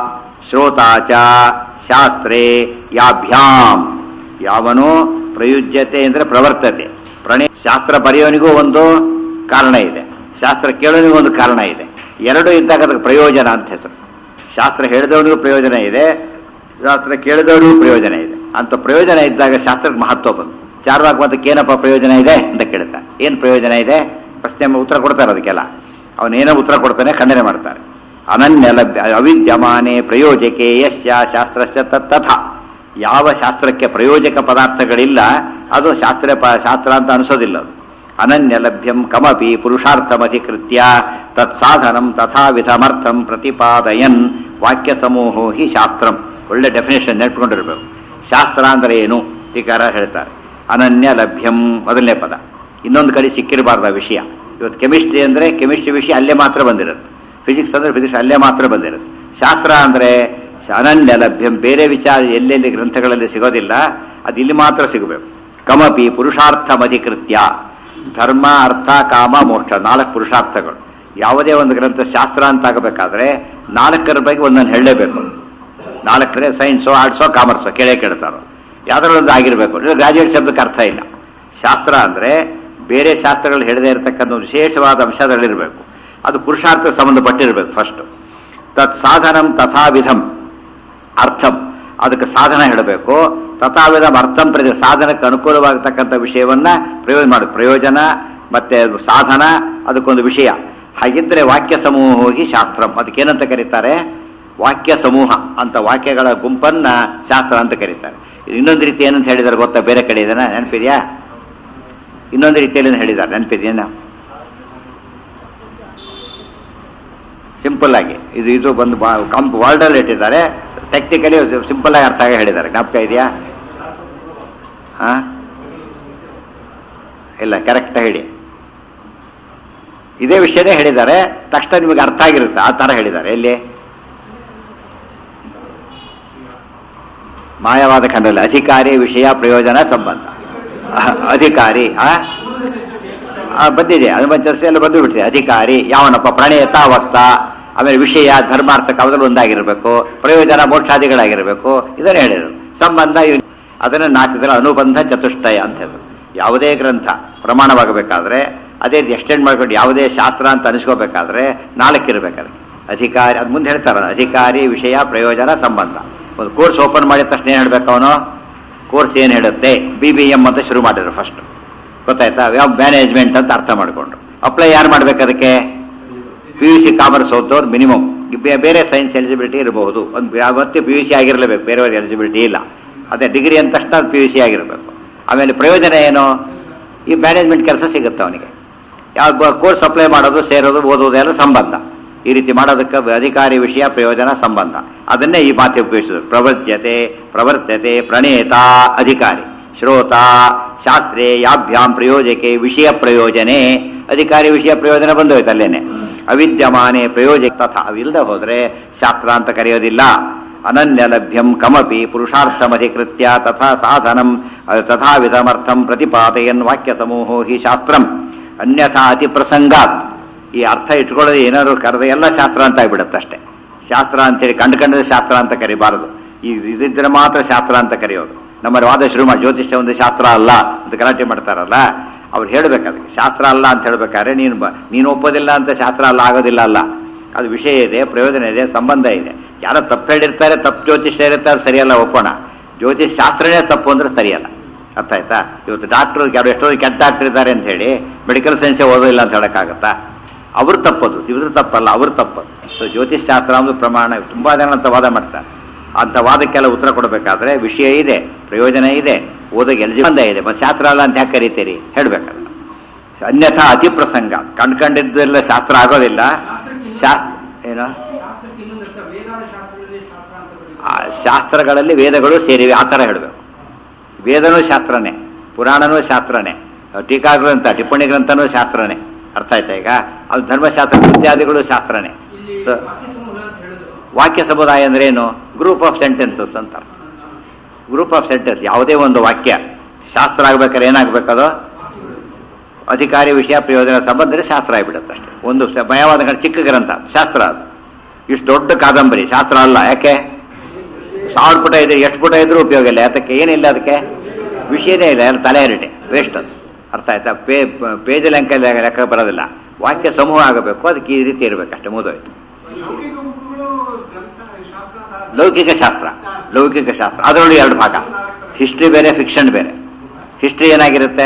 ಶ್ರೋತ ಚ ಶಾಸ್ತ್ರೇ ಯಾಭ್ಯಾಂ ಯಾವನು ಪ್ರಯುಜ್ಯತೆ ಅಂದರೆ ಪ್ರವರ್ತತೆ ಪ್ರಣೇ ಶಾಸ್ತ್ರ ಬರೆಯೋನಿಗೂ ಒಂದು ಕಾರಣ ಇದೆ ಶಾಸ್ತ್ರ ಕೇಳೋನಿಗೂ ಒಂದು ಕಾರಣ ಇದೆ ಎರಡು ಇದ್ದಾಗ ಅದಕ್ಕೆ ಪ್ರಯೋಜನ ಅಂತ ಹೆಸರು ಶಾಸ್ತ್ರ ಹೇಳಿದವನಿಗೂ ಪ್ರಯೋಜನ ಇದೆ ಶಾಸ್ತ್ರ ಕೇಳಿದವನಿಗೂ ಪ್ರಯೋಜನ ಇದೆ ಅಂತ ಪ್ರಯೋಜನ ಇದ್ದಾಗ ಶಾಸ್ತ್ರಕ್ಕೆ ಮಹತ್ವ ಬಂತು ಚಾರ್ವಾಕ್ ಮತಕ್ಕೆ ಏನಪ್ಪ ಪ್ರಯೋಜನ ಇದೆ ಅಂತ ಕೇಳ್ತಾನೆ ಏನು ಪ್ರಯೋಜನ ಇದೆ ಪ್ರಶ್ನೆ ಉತ್ತರ ಕೊಡ್ತಾರೆ ಅದಕ್ಕೆಲ್ಲ ಅವನೇನೋ ಉತ್ತರ ಕೊಡ್ತಾನೆ ಖಂಡನೆ ಮಾಡ್ತಾರೆ ಅನನ್ಯ ಲಭ್ಯ ಅವಿದ್ಯಮಾನೆ ಪ್ರಯೋಜಕೆ ಯಸ್ಯ ಶಾಸ್ತ್ರಸ್ಯ ತತ್ ತಥಾ ಯಾವ ಶಾಸ್ತ್ರಕ್ಕೆ ಪ್ರಯೋಜಕ ಪದಾರ್ಥಗಳಿಲ್ಲ ಅದು ಶಾಸ್ತ್ರ ಪ- ಶಾಸ್ತ್ರ ಅಂತ ಅನಿಸೋದಿಲ್ಲ ಅದು ಅನನ್ಯ ಲಭ್ಯಂ ಕಮಪಿ ಪುರುಷಾರ್ಥಮಧಿಕೃತ್ಯ ತತ್ಸಾಧನಂ ತಥಾವಿಧಮರ್ಥಂ ಪ್ರತಿಪಾದಯನ್ ವಾಕ್ಯ ಸಮೂಹೋ ಹಿ ಶಾಸ್ತ್ರಂ ಒಳ್ಳೆ ಡೆಫಿನೇಷನ್ ನೆಟ್ಕೊಂಡಿರ್ಬೇಕು ಶಾಸ್ತ್ರ ಅಂದ್ರೆ ಏನು ಟೀಕಾರ ಹೇಳ್ತಾರೆ ಅನನ್ಯ ಲಭ್ಯಂ ಮೊದಲನೇ ಪದ ಇನ್ನೊಂದು ಕಡೆ ಸಿಕ್ಕಿರಬಾರ್ದು ಆ ವಿಷಯ ಇವತ್ತು ಕೆಮಿಸ್ಟ್ರಿ ಅಂದ್ರೆ ಕೆಮಿಸ್ಟ್ರಿ ವಿಷಯ ಅಲ್ಲೇ ಮಾತ್ರ ಬಂದಿರುತ್ತೆ ಫಿಸಿಕ್ಸ್ ಅಂದ್ರೆ ಫಿಸಿಕ್ಸ್ ಅಲ್ಲೇ ಮಾತ್ರ ಬಂದಿರುತ್ತೆ ಶಾಸ್ತ್ರ ಅಂದ್ರೆ ಅನನ್ಯ ಲಭ್ಯಂ ಬೇರೆ ವಿಚಾರ ಎಲ್ಲೆಲ್ಲಿ ಗ್ರಂಥಗಳಲ್ಲಿ ಸಿಗೋದಿಲ್ಲ ಅದು ಇಲ್ಲಿ ಮಾತ್ರ ಸಿಗಬೇಕು ಕಮಪಿ ಪುರುಷಾರ್ಥಮಧಿಕೃತ್ಯ ಧರ್ಮ ಅರ್ಥ ಕಾಮ ಮೋಕ್ಷ ನಾಲ್ಕು ಪುರುಷಾರ್ಥಗಳು ಯಾವುದೇ ಒಂದು ಗ್ರಂಥ ಶಾಸ್ತ್ರ ಅಂತ ಆಗಬೇಕಾದ್ರೆ ನಾಲ್ಕರ ಬಗ್ಗೆ ಒಂದನ್ನು ಹೇಳಲೇಬೇಕು ನಾಲ್ಕರೆ ಸೈನ್ಸೋ ಆರ್ಟ್ಸೋ ಕಾಮರ್ಸೋ ಕೇಳೇ ಕೇಳ್ತಾರೋ ಯಾವ್ದಾದ್ರು ಒಂದು ಆಗಿರಬೇಕು ಗ್ರಾಜುಯೇಟ್ ಶಬ್ದಕ್ಕೆ ಅರ್ಥ ಇಲ್ಲ ಶಾಸ್ತ್ರ ಅಂದ್ರೆ ಬೇರೆ ಶಾಸ್ತ್ರಗಳು ಹೇಳದೇ ಇರತಕ್ಕಂಥ ಒಂದು ವಿಶೇಷವಾದ ಅಂಶ ಅದರಲ್ಲಿರಬೇಕು ಅದು ಪುರುಷಾರ್ಥ ಸಂಬಂಧಪಟ್ಟಿರಬೇಕು ಫಸ್ಟ್ ತತ್ ಸಾಧನಂ ತಥಾವಿಧಂ ಅರ್ಥಂ ಅದಕ್ಕೆ ಸಾಧನ ಹೇಳಬೇಕು ತಥಾವಿಧಂ ಅರ್ಥಂ ಪ್ರತಿ ಸಾಧನಕ್ಕೆ ಅನುಕೂಲವಾಗತಕ್ಕಂಥ ವಿಷಯವನ್ನ ಪ್ರಯೋಜನ ಮಾಡಿ ಪ್ರಯೋಜನ ಮತ್ತೆ ಅದು ಸಾಧನ ಅದಕ್ಕೊಂದು ವಿಷಯ ಹಾಗಿದ್ರೆ ವಾಕ್ಯ ಸಮೂಹ ಹೋಗಿ ಶಾಸ್ತ್ರಂ ಅದಕ್ಕೇನಂತ ಕರೀತಾರೆ ವಾಕ್ಯ ಸಮೂಹ ಅಂತ ವಾಕ್ಯಗಳ ಗುಂಪನ್ನ ಶಾಸ್ತ್ರ ಅಂತ ಕರೀತಾರೆ ಇನ್ನೊಂದು ರೀತಿ ಏನಂತ ಹೇಳಿದಾರೆ ಗೊತ್ತಾ ಬೇರೆ ಕಡೆ ಇದನ್ನ ನೆನಪಿದ್ಯಾ ಇನ್ನೊಂದು ರೀತಿಯಲ್ಲಿ ಹೇಳಿದ್ದಾರೆ ನೆನಪಿದೆಯಾ ಸಿಂಪಲ್ ಆಗಿ ಇದು ಇದು ಬಂದು ಕಂಪ್ ವರ್ಡಲ್ಲಿ ಇಟ್ಟಿದ್ದಾರೆ ಟೆಕ್ನಿಕಲಿ ಸಿಂಪಲ್ ಆಗಿ ಅರ್ಥ ಆಗಿ ಹೇಳಿದ್ದಾರೆ ಜ್ಞಾಪಕ ಇದೆಯಾ ಹಾ ಇಲ್ಲ ಕರೆಕ್ಟ್ ಹೇಳಿ ಇದೇ ವಿಷಯನೇ ಹೇಳಿದ್ದಾರೆ ತಕ್ಷಣ ನಿಮಗೆ ಅರ್ಥ ಆಗಿರುತ್ತೆ ಆ ತರ ಹೇಳಿದ್ದಾರೆ ಎಲ್ಲಿ ಮಾಯವಾದ ಖಂಡದಲ್ಲಿ ಅಧಿಕಾರಿ ವಿಷಯ ಪ್ರಯೋಜನ ಸಂಬಂಧ ಅಹ್, ಅಧಿಕಾರಿ ಆ ಆ, ಬಂದಿದೆ ಹನುಮಂತ ಎಲ್ಲ ಬಂದು ಬಿಟ್ಟಿದೆ ಅಧಿಕಾರಿ ಯಾವನಪ್ಪ ಪ್ರಣೇತ ವಕ್ತ ಆಮೇಲೆ ವಿಷಯ ಧರ್ಮಾರ್ಥ ಕಾಲದಲ್ಲಿ ಒಂದಾಗಿರಬೇಕು ಪ್ರಯೋಜನ ಮೋಕ್ಷಾದಿಗಳಾಗಿರಬೇಕು ಇದನ್ನು ಹೇಳಿದರು ಸಂಬಂಧ ಇವ್- ಅದನ್ನು ನಾಲ್ಕು ಅನುಬಂಧ ಚತುಷ್ಟಯ ಅಂತ ಹೇಳಿದ್ರು ಯಾವುದೇ ಗ್ರಂಥ ಪ್ರಮಾಣವಾಗಬೇಕಾದ್ರೆ ಅದೇ ಎಕ್ಸ್ಟೆಂಡ್ ಮಾಡ್ಕೊಂಡು ಯಾವುದೇ ಶಾಸ್ತ್ರ ಅಂತ ಅನಿಸ್ಕೋಬೇಕಾದ್ರೆ ನಾಲ್ಕಿರ್ಬೇಕಾದ್ರೆ ಅಧಿಕಾರಿ ಅದು ಮುಂದೆ ಹೇಳ್ತಾರ ಅಧಿಕಾರಿ ವಿಷಯ ಪ್ರಯೋಜನ ಸಂಬಂಧ ಒಂದು ಕೋರ್ಸ್ ಓಪನ್ ಮಾಡಿದ ತಕ್ಷಣ ಏನು ಹೇಳ್ಬೇಕು ಅವನು ಕೋರ್ಸ್ ಏನು ಹೇಳುತ್ತೆ ಬಿ ಬಿ ಎಂ ಅಂತ ಶುರು ಮಾಡಿದ್ರು ಫಸ್ಟ್ ಗೊತ್ತಾಯ್ತಾ ಯಾವ ಮ್ಯಾನೇಜ್ಮೆಂಟ್ ಅಂತ ಅರ್ಥ ಮಾಡಿಕೊಂಡ್ರು ಅಪ್ಲೈ ಯಾರು ಮಾಡ್ಬೇಕು ಅದಕ್ಕೆ ಪಿ ಯು ಸಿ ಕಾಮರ್ಸ್ ಓದೋರು ಮಿನಿಮಮ್ ಬೇರೆ ಸೈನ್ಸ್ ಎಲಿಜಿಬಿಲಿಟಿ ಇರಬಹುದು ಒಂದು ಯಾವತ್ತೇ ಪಿ ಯು ಸಿ ಆಗಿರಲೇಬೇಕು ಬೇರೆಯವ್ರಿಗೆ ಎಲಿಜಿಬಿಲಿಟಿ ಇಲ್ಲ ಅದೇ ಡಿಗ್ರಿ ಅಂತ ತಕ್ಷಣ ಪಿ ಯು ಸಿ ಆಗಿರಬೇಕು ಆಮೇಲೆ ಪ್ರಯೋಜನ ಏನು ಈ ಮ್ಯಾನೇಜ್ಮೆಂಟ್ ಕೆಲಸ ಸಿಗುತ್ತೆ ಅವನಿಗೆ ಯಾವ ಕೋರ್ಸ್ ಅಪ್ಲೈ ಮಾಡೋದು ಸೇರೋದು ಓದೋದು ಎಲ್ಲ ಸಂಬಂಧ ಈ ರೀತಿ ಮಾಡೋದಕ್ಕೆ ಅಧಿಕಾರಿ ವಿಷಯ ಪ್ರಯೋಜನ ಸಂಬಂಧ ಅದನ್ನೇ ಈ ಮಾತು ಉಪಯೋಗಿಸಿದ್ರು ಪ್ರವರ್ತ್ಯತೆ ಪ್ರವರ್ತತೆ ಪ್ರಣೇತ ಅಧಿಕಾರಿ ಶ್ರೋತ ಶಾಸ್ತ್ರೇ ಯಾಭ್ಯಾಂ ಪ್ರಯೋಜಕೆ ವಿಷಯ ಪ್ರಯೋಜನೆ ಅಧಿಕಾರಿ ವಿಷಯ ಪ್ರಯೋಜನ ಬಂದೋಯ್ತು ಅಲ್ಲೇನೆ ಅವಿದ್ಯಮಾನೆ ಪ್ರಯೋಜಕ ತಥಾ ಅವಿಲ್ಲದೆ ಹೋದ್ರೆ ಶಾಸ್ತ್ರ ಅಂತ ಕರೆಯೋದಿಲ್ಲ ಅನನ್ಯ ಲಭ್ಯಂ ಕಮಪಿ ಪುರುಷಾರ್ಥಮಧಿಕೃತ್ಯ ತಥಾ ಸಾಧನಂ ಅಹ್, ತಥಾವಿಧಮರ್ಥಂ ಪ್ರತಿಪಾದಯನ್ ವಾಕ್ಯ ಸಮೂಹೋ ಹಿ ಶಾಸ್ತ್ರಂ ಅನ್ಯಥಾ ಅತಿ ಪ್ರಸಂಗಾತ್ ಈ ಅರ್ಥ ಇಟ್ಕೊಳ್ಳೋದು ಏನಾದ್ರು ಕರೆದ ಎಲ್ಲ ಶಾಸ್ತ್ರ ಅಂತ ಆಗ್ಬಿಡುತ್ತೆ ಅಷ್ಟೇ ಶಾಸ್ತ್ರ ಅಂತೇಳಿ ಕಂಡು ಕಂಡದ ಶಾಸ್ತ್ರ ಅಂತ ಕರಿಬಾರದು ಈ ಇದಿದ್ರೆ ಮಾತ್ರ ಶಾಸ್ತ್ರ ಅಂತ ಕರೆಯೋದು ನಮ್ಮ ವಾದ ಶುರು ಮಾಡಿ ಜ್ಯೋತಿಷ್ಯ ಒಂದು ಶಾಸ್ತ್ರ ಅಲ್ಲ ಅಂತ ಗಲಾಟೆ ಮಾಡ್ತಾರಲ್ಲ ಅವ್ರು ಹೇಳ್ಬೇಕು ಅದಕ್ಕೆ ಶಾಸ್ತ್ರ ಅಲ್ಲ ಅಂತ ಹೇಳ್ಬೇಕಾದ್ರೆ ನೀನು ಬ- ನೀನು ಒಪ್ಪೋದಿಲ್ಲ ಅಂತ ಶಾಸ್ತ್ರ ಅಲ್ಲ ಆಗೋದಿಲ್ಲ ಅಲ್ಲ ಅದು ವಿಷಯ ಇದೆ ಪ್ರಯೋಜನ ಇದೆ ಸಂಬಂಧ ಇದೆ ಯಾರೋ ತಪ್ಪು ಹೇಳಿರ್ತಾರೆ ತಪ್ಪು ಜ್ಯೋತಿಷ್ಯ ಇರ್ತಾರೆ ಸರಿಯಲ್ಲ ಒಪ್ಪೋಣ ಜ್ಯೋತಿಷ್ ಶಾಸ್ತ್ರನೇ ತಪ್ಪು ಅಂದ್ರೆ ಸರಿಯಲ್ಲ ಅರ್ಥ ಆಯ್ತಾ ಇವತ್ತು ಡಾಕ್ಟರ್ ಯಾರು ಎಷ್ಟೋ ಕೆಟ್ಟ ಡಾಕ್ಟರ್ ಇದ್ದಾರೆ ಅಂತ ಹೇಳಿ ಮೆಡಿಕಲ್ ಸೈನ್ಸೇ ಓದೋದಿಲ್ಲ ಅಂತ ಹೇಳಕ್ಕಾಗತ್ತಾ ಅವ್ರು ತಪ್ಪದು ಇವ್ರು ತಪ್ಪಲ್ಲ ಅವ್ರು ತಪ್ಪದು ಸೊ ಜ್ಯೋತಿಷ್ ಶಾಸ್ತ್ರ ಒಂದು ಪ್ರಮಾಣ ತುಂಬಾ ಜನ ಅಂತ ವಾದ ಮಾಡ್ತಾರೆ ಅಂತ ವಾದಕ್ಕೆಲ್ಲ ಉತ್ತರ ಕೊಡಬೇಕಾದ್ರೆ ವಿಷಯ ಇದೆ ಪ್ರಯೋಜನ ಇದೆ ಓದೋಕೆ ಎಲಿಜಿಬಂಧ ಇದೆ ಮತ್ತೆ ಶಾಸ್ತ್ರ ಅಲ್ಲ ಅಂತ ಯಾಕೆ ಕರಿತೀರಿ ಹೇಳ್ಬೇಕಲ್ಲ ಅನ್ಯಥಾ ಅತಿ ಪ್ರಸಂಗ ಕಂಡ್ಕಂಡಿದ್ದೆಲ್ಲ ಶಾಸ್ತ್ರ ಆಗೋದಿಲ್ಲ ಶಾ ಏನು ಶಾಸ್ತ್ರಕ್ಕೆ ಇನ್ನೊಂದು ಅರ್ಥ ವೇದಾದ ಶಾಸ್ತ್ರದಲ್ಲಿ ಶಾಸ್ತ್ರ ಅಂತ ಕರೀತಾರೆ. ಆ ಶಾಸ್ತ್ರಗಳಲ್ಲಿ ವೇದಗಳು ಸೇರಿವೆ ಆ ಥರ ಹೇಳಬೇಕು ವೇದನೂ ಶಾಸ್ತ್ರನೇ ಪುರಾಣನೂ ಶಾಸ್ತ್ರನೇ ಟೀಕಾ ಗ್ರಂಥ ಟಿಪ್ಪಣಿ ಗ್ರಂಥನೂ ಶಾಸ್ತ್ರನೇ ಅರ್ಥ ಆಯ್ತಾ ಈಗ ಅದು ಧರ್ಮಶಾಸ್ತ್ರ ಇತ್ಯಾದಿಗಳು ಶಾಸ್ತ್ರನೇ ಇಲ್ಲಿ ಸೊ ವಾಕ್ಯ ಸಮೂಹ ಅಂತ ಹೇಳುದು ವಾಕ್ಯ ಸಮುದಾಯ ಅಂದ್ರೆ ಏನು ಗ್ರೂಪ್ ಆಫ್ ಸೆಂಟೆನ್ಸಸ್ ಅಂತ ಗ್ರೂಪ್ ಆಫ್ ಸೆಂಟೆನ್ಸ್ ಯಾವುದೇ ಒಂದು ವಾಕ್ಯ ಶಾಸ್ತ್ರ ಆಗ್ಬೇಕಾದ್ರೆ ಏನಾಗಬೇಕದು ಅಧಿಕಾರಿ ವಿಷಯ ಪ್ರಯೋಜನ ಸಂಬಂಧದಲ್ಲಿ ಶಾಸ್ತ್ರ ಆಗಿಬಿಡುತ್ತೆ ಅಷ್ಟೇ ಒಂದು ಸ- ಭಯವಾದ ಗಂಟೆ ಚಿಕ್ಕ ಗ್ರಂಥ ಶಾಸ್ತ್ರ ಅದು ಇಷ್ಟು ದೊಡ್ಡ ಕಾದಂಬರಿ ಶಾಸ್ತ್ರ ಅಲ್ಲ ಯಾಕೆ ಸಾವಿರ ಪುಟ ಇದೆ ಎಷ್ಟು ಪುಟ ಇದ್ರೂ ಉಪಯೋಗ ಇಲ್ಲ ಯಾತಕ್ಕೆ ಏನಿಲ್ಲ ಅದಕ್ಕೆ ವಿಷಯನೇ ಇಲ್ಲ ಎಲ್ಲ ತಲೆ ಹರಟೆ ವೇಸ್ಟ್ ಅದು ಅರ್ಥ ಆಯ್ತಾ ಪೇ ಪೇಜ್ ಲೆಕ್ಕ ಲೆಕ್ಕ ಬರೋದಿಲ್ಲ ವಾಕ್ಯ ಸಮೂಹ ಆಗಬೇಕು ಅದಕ್ಕೆ ಈ ರೀತಿ ಇರಬೇಕಷ್ಟೇ ಮುಗಿದೋಯ್ತು ಲೌಕಿಕ ಬುಕ್ಗಳು ಗ್ರಂಥ ಶಾಸ್ತ್ರ ಅಂತ ಲೌಕಿಕ ಶಾಸ್ತ್ರ ಲೌಕಿಕ ಶಾಸ್ತ್ರ ಅದರೊಳಗೆ ಎರಡು ಭಾಗ ಹಿಸ್ಟ್ರಿ ಬೇರೆ ಫಿಕ್ಷನ್ ಬೇರೆ ಹಿಸ್ಟ್ರಿ ಏನಾಗಿರುತ್ತೆ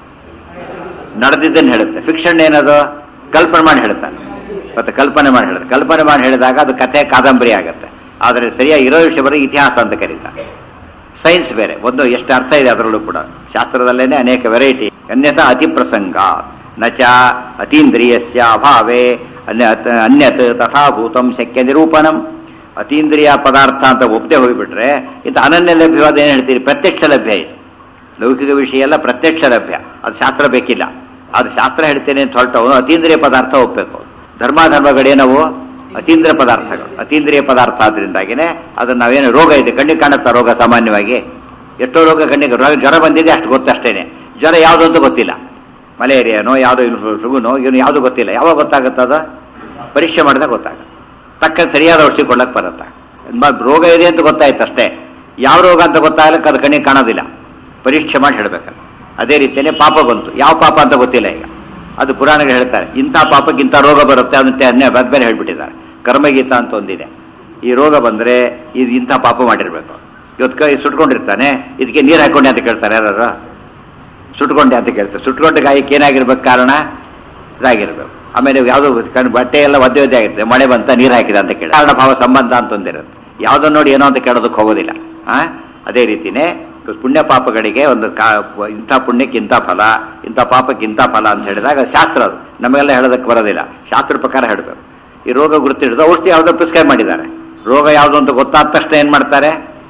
ನಡೆದಿದ್ದನ್ನು ಹೇಳುತ್ತೆ ಫಿಕ್ಷನ್ ಏನದು ಕಲ್ಪನೆ ಮಾಡಿ ಹೇಳುತ್ತೆ ಮತ್ತೆ ಕಲ್ಪನೆ ಮಾಡಿ ಹೇಳುತ್ತೆ ಕಲ್ಪನೆ ಮಾಡಿ ಹೇಳಿದಾಗ ಅದು ಕಥೆ ಕಾದಂಬರಿ ಆಗುತ್ತೆ ಆದರೆ ಸರಿಯಾಗಿ ಇರೋ ವಿಷಯ ಬರೀ ಇತಿಹಾಸ ಅಂತ ಕರೀತಾರೆ ಸೈನ್ಸ್ ಬೇರೆ ಒಂದು ಎಷ್ಟು ಅರ್ಥ ಇದೆ ಅದರಲ್ಲೂ ಕೂಡ ಶಾಸ್ತ್ರದಲ್ಲೇನೆ ಅನೇಕ ವೆರೈಟಿ ಅನ್ಯಥಾ ಅತಿ ಪ್ರಸಂಗ ನಚ ಅತೀಂದ್ರಿಯಸ್ಯ ಅಭಾವೇ ಅನ್ಯ ಅನ್ಯತ್ ತಥಾಭೂತಂ ಶಕ್ಯ ನಿರೂಪಣಂ ಅತೀಂದ್ರಿಯ ಪದಾರ್ಥ ಅಂತ ಒಪ್ಪದೆ ಹೋಗಿಬಿಟ್ರೆ ಇದು ಅನನ್ಯ ಲಭ್ಯವಾದ ಏನು ಹೇಳ್ತೀರಿ ಪ್ರತ್ಯಕ್ಷ ಲಭ್ಯ ಇದೆ ಲೌಕಿಕ ವಿಷಯ ಎಲ್ಲ ಪ್ರತ್ಯಕ್ಷ ಲಭ್ಯ ಅದು ಶಾಸ್ತ್ರ ಬೇಕಿಲ್ಲ ಅದು ಶಾಸ್ತ್ರ ಹೇಳ್ತೇನೆ ಅಂತ ಹೊರಟವನು ಅತೀಂದ್ರಿಯ ಪದಾರ್ಥ ಒಪ್ಪಬೇಕು ಧರ್ಮಾಧರ್ಮಗಳೇನವು ಅತೀಂದ್ರಿಯ ಪದಾರ್ಥಗಳು ಅತೀಂದ್ರಿಯ ಪದಾರ್ಥ ಆದ್ರಿಂದಾಗಿನೇ ಅದನ್ನ ನಾವೇನು ರೋಗ ಇದೆ ಕಣ್ಣಿಗೆ ಕಾಣುತ್ತಾ ರೋಗ ಸಾಮಾನ್ಯವಾಗಿ ಎಷ್ಟೋ ರೋಗ ಕಣ್ಣಿಗೆ ರೋಗ ಜ್ವರ ಬಂದಿದೆ ಅಷ್ಟು ಗೊತ್ತಷ್ಟೇನೆ ಜ್ವರ ಯಾವುದು ಅಂತ ಗೊತ್ತಿಲ್ಲ ಮಲೇರಿಯಾನೋ ಯಾವುದೋ ಫ್ಲೂನೋ ಇವನು ಯಾವುದು ಗೊತ್ತಿಲ್ಲ ಯಾವಾಗ ಗೊತ್ತಾಗುತ್ತದ ಪರೀಕ್ಷೆ ಮಾಡಿದಾಗ ಗೊತ್ತಾಗುತ್ತೆ ತಕ್ಕ ಸರಿಯಾದ ಔಷಧಿ ಕೊಡ್ಲಕ್ಕೆ ಬರುತ್ತೆ ಮ- ರೋಗ ಇದೆ ಅಂತ ಗೊತ್ತಾಯ್ತು ಅಷ್ಟೇ ಯಾವ ರೋಗ ಅಂತ ಗೊತ್ತಾಗಲಿಕ್ಕೆ ಅದು ಕಣ್ಣಿಗೆ ಕಾಣೋದಿಲ್ಲ ಪರೀಕ್ಷೆ ಮಾಡಿ ಹೇಳಬೇಕಲ್ಲ ಅದೇ ರೀತಿಯೇ ಪಾಪ ಬಂತು ಯಾವ ಪಾಪ ಅಂತ ಗೊತ್ತಿಲ್ಲ ಈಗ ಅದು ಪುರಾಣಗಳು ಹೇಳ್ತಾರೆ ಇಂಥ ಪಾಪಕ್ಕೆ ಇಂಥ ರೋಗ ಬರುತ್ತೆ ಅಂತ ಅನ್ನೇ ಬೇರೆ ಬೇರೆ ಹೇಳ್ಬಿಟ್ಟಿದ್ದಾರೆ ಕರ್ಮಗೀತ ಅಂತ ಒಂದಿದೆ ಈ ರೋಗ ಬಂದರೆ ಇದು ಇಂಥ ಪಾಪ ಮಾಡಿರ್ಬೇಕು ಇವತ್ತು ಕೈ ಸುಟ್ಕೊಂಡಿರ್ತಾನೆ ಇದಕ್ಕೆ ನೀರು ಹಾಕೊಂಡೆ ಅಂತ ಕೇಳ್ತಾರೆ ಯಾರು ಸುಟ್ಕೊಂಡೆ ಅಂತ ಕೇಳ್ತಾರೆ ಸುಟ್ಕೊಂಡ ಗಾಯಕ್ಕೆ ಏನಾಗಿರ್ಬೇಕು ಕಾರಣ ಇದಾಗಿರ್ಬೇಕು ಆಮೇಲೆ ಯಾವುದೋ ಕಣ್ ಬಟ್ಟೆ ಎಲ್ಲ ಒದ್ದೆ ಒದ್ದೆ ಆಗಿರುತ್ತೆ ಮಳೆ ಬಂತ ನೀರು ಹಾಕಿದ ಅಂತ ಕೇಳಿ ಕಾರಣ ಭಾವ ಸಂಬಂಧ ಅಂತ ಒಂದಿರುತ್ತೆ ಯಾವುದನ್ನ ನೋಡಿ ಏನೋ ಅಂತ ಕೇಳೋದಕ್ಕೆ ಹೋಗೋದಿಲ್ಲ ಆ ಅದೇ ರೀತಿನೇ ಪುಣ್ಯ ಪಾಪಗಳಿಗೆ ಒಂದು ಕಾ ಇಂಥ ಪುಣ್ಯಕ್ಕೆ ಇಂಥ ಫಲ ಇಂಥ ಪಾಪಕ್ಕೆ ಇಂಥ ಫಲ ಅಂತ ಹೇಳಿದಾಗ ಶಾಸ್ತ್ರ ಅದು ನಮಗೆಲ್ಲ ಹೇಳೋದಕ್ಕೆ ಬರೋದಿಲ್ಲ ಶಾಸ್ತ್ರ ಪ್ರಕಾರ ಹೇಳಬೇಕು ಈ ರೋಗ ಗುರುತು ಹಿಡಿದು ಔಷಧಿ ಯಾವುದೋ ಪ್ರಿಸ್ಕ್ರೈಬ್ ಮಾಡಿದ್ದಾರೆ ರೋಗ ಯಾವುದು ಅಂತ ಗೊತ್ತಾದ ತಕ್ಷಣ ಏನು ಮಾಡ್ತಾರೆ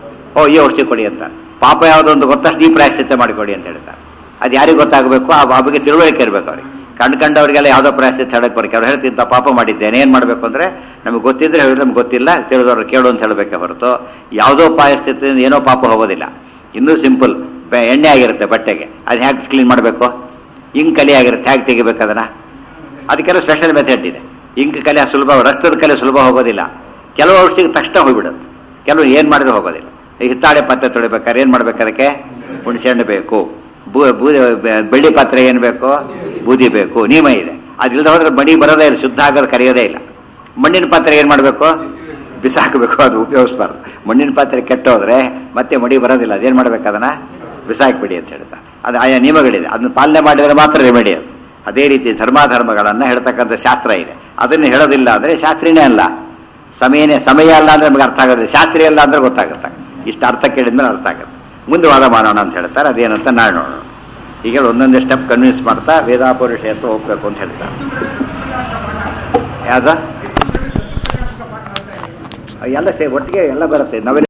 ಓ ಈ ಔಷಧಿ ಕೊಡಿ ಅಂತ ಪಾಪ ಯಾವುದು ಅಂತ ಗೊತ್ತಷ್ಟು ಈ ಪ್ರಾಯಶ್ಚಿತ್ತ ಮಾಡಿಕೊಡಿ ಅಂತ ಹೇಳ್ತಾರೆ ಅದು ಯಾರಿಗೆ ಗೊತ್ತಾಗಬೇಕು ಆ ಬಾಬಿಗೆ ತಿಳುವಳಿಕೆ ಇರಬೇಕು ಅವ್ರಿಗೆ ಕಂಡು ಕಂಡವರಿಗೆಲ್ಲ ಯಾವುದೋ ಪ್ರಾಯಶ್ಚಿತ್ತ ಹೇಳಕ್ಕೆ ಬರಕ್ಕೆ ಅವ್ರು ಹೇಳ್ತಿದ್ದ ಪಾಪ ಮಾಡಿದ್ದೇನೆ ಏನು ಮಾಡಬೇಕು ಅಂದರೆ ನಮಗೆ ಗೊತ್ತಿದ್ರೆ ಹೇಳಿ ನಮ್ಗೆ ಗೊತ್ತಿಲ್ಲ ತಿಳಿದವ್ರು ಕೇಳು ಅಂತ ಹೇಳಬೇಕೆ ಹೊರತು ಯಾವುದೋ ಪ್ರಾಯಶ್ಚಿತ್ತದಿಂದ ಏನೋ ಪಾಪ ಹೋಗೋದಿಲ್ಲ ಇನ್ನೂ ಸಿಂಪಲ್ ಎಣ್ಣೆ ಆಗಿರುತ್ತೆ ಬಟ್ಟೆಗೆ ಅದು ಹೇಗೆ ಕ್ಲೀನ್ ಮಾಡಬೇಕು ಇಂಕ್ ಕಲಿ ಆಗಿರುತ್ತೆ ಹೇಗೆ ತೆಗಿಬೇಕು ಅದನ್ನ ಅದಕ್ಕೆಲ್ಲ ಸ್ಪೆಷಲ್ ಮೆಥಡ್ ಇದೆ ಇಂಕ್ ಕಲೆ ಸುಲಭ ರಕ್ತದ ಕಲೆ ಸುಲಭ ಹೋಗೋದಿಲ್ಲ ಕೆಲವು ಔಷಧಿಗೆ ತಕ್ಷಣ ಹೋಗ್ಬಿಡುತ್ತೆ ಕೆಲವು ಏನು ಮಾಡಿದ್ರೆ ಹೋಗೋದಿಲ್ಲ ಈ ಹಿತ್ತಾಳೆ ಪಾತ್ರೆ ತೊಳಿಬೇಕಾದ್ರೆ ಏನು ಮಾಡ್ಬೇಕು ಅದಕ್ಕೆ ಹುಣಸೆ ಹಣ್ಣು ಬೇಕು ಬೂ- ಬೂದಿ ಬೆ- ಬೆಳ್ಳಿ ಪಾತ್ರೆ ಏನು ಬೇಕು ಬೂದಿ ಬೇಕು ನಿಯಮ ಇದೆ ಅದಿಲ್ಲದೆ ಹೋದ್ರೆ ಮಡಿ ಬರೋದೇ ಇಲ್ಲ ಶುದ್ಧ ಆಗೋದು ಕರೆಯೋದೇ ಇಲ್ಲ ಮಣ್ಣಿನ ಪಾತ್ರೆ ಏನು ಮಾಡಬೇಕು ಬಿಸಾಕಬೇಕು ಅದು ಉಪಯೋಗಿಸ್ಬಾರ್ದು ಮಣ್ಣಿನ ಪಾತ್ರೆ ಕೆಟ್ಟೋದ್ರೆ ಮತ್ತೆ ಮಡಿ ಬರೋದಿಲ್ಲ ಅದೇನು ಮಾಡ್ಬೇಕು ಅದನ್ನ ಬಿಸಾಕ್ಬಿಡಿ ಅಂತ ಹೇಳ್ತಾರೆ ಅದು ಆಯಾ ನಿಯಮಗಳಿದೆ ಅದನ್ನ ಪಾಲನೆ ಮಾಡಿದರೆ ಮಾತ್ರ ರೆಮಿಡಿ ಅದು ಅದೇ ರೀತಿ ಧರ್ಮಾಧರ್ಮಗಳನ್ನು ಹೇಳ್ತಕ್ಕಂಥ ಶಾಸ್ತ್ರ ಇದೆ ಅದನ್ನು ಹೇಳೋದಿಲ್ಲ ಅಂದರೆ ಶಾಸ್ತ್ರಿನೇ ಅಲ್ಲ ಸಮಯನೇ ಸಮಯ ಅಲ್ಲ ಅಂದ್ರೆ ನಮಗೆ ಅರ್ಥ ಆಗೋದಿಲ್ಲ ಶಾಸ್ತ್ರೀಯ ಅಲ್ಲ ಅಂದ್ರೆ ಗೊತ್ತಾಗುತ್ತೆ ಇಷ್ಟು ಅರ್ಥ ಕೇಳಿದ್ಮೇಲೆ ಅರ್ಥ ಆಗುತ್ತೆ ಮುಂದೆ ವಾದ ಮಾಡೋಣ ಅಂತ ಹೇಳ್ತಾರೆ ಅದೇನಂತ ನಾಳೆ ನೋಡೋಣ ಈಗ ಒಂದೊಂದೇ ಸ್ಟೆಪ್ ಕನ್ವಿನ್ಸ್ ಮಾಡ್ತಾ ವೇದಾಪುರುಷ ಅಂತ ಹೋಗ್ಬೇಕು ಅಂತ ಹೇಳ್ತಾರೆ ಯಾವ್ದು ಎಲ್ಲ ಸೇ ಒಟ್ಟಿಗೆ ಎಲ್ಲ ಬರುತ್ತೆ ನಾವೆಲ್ಲ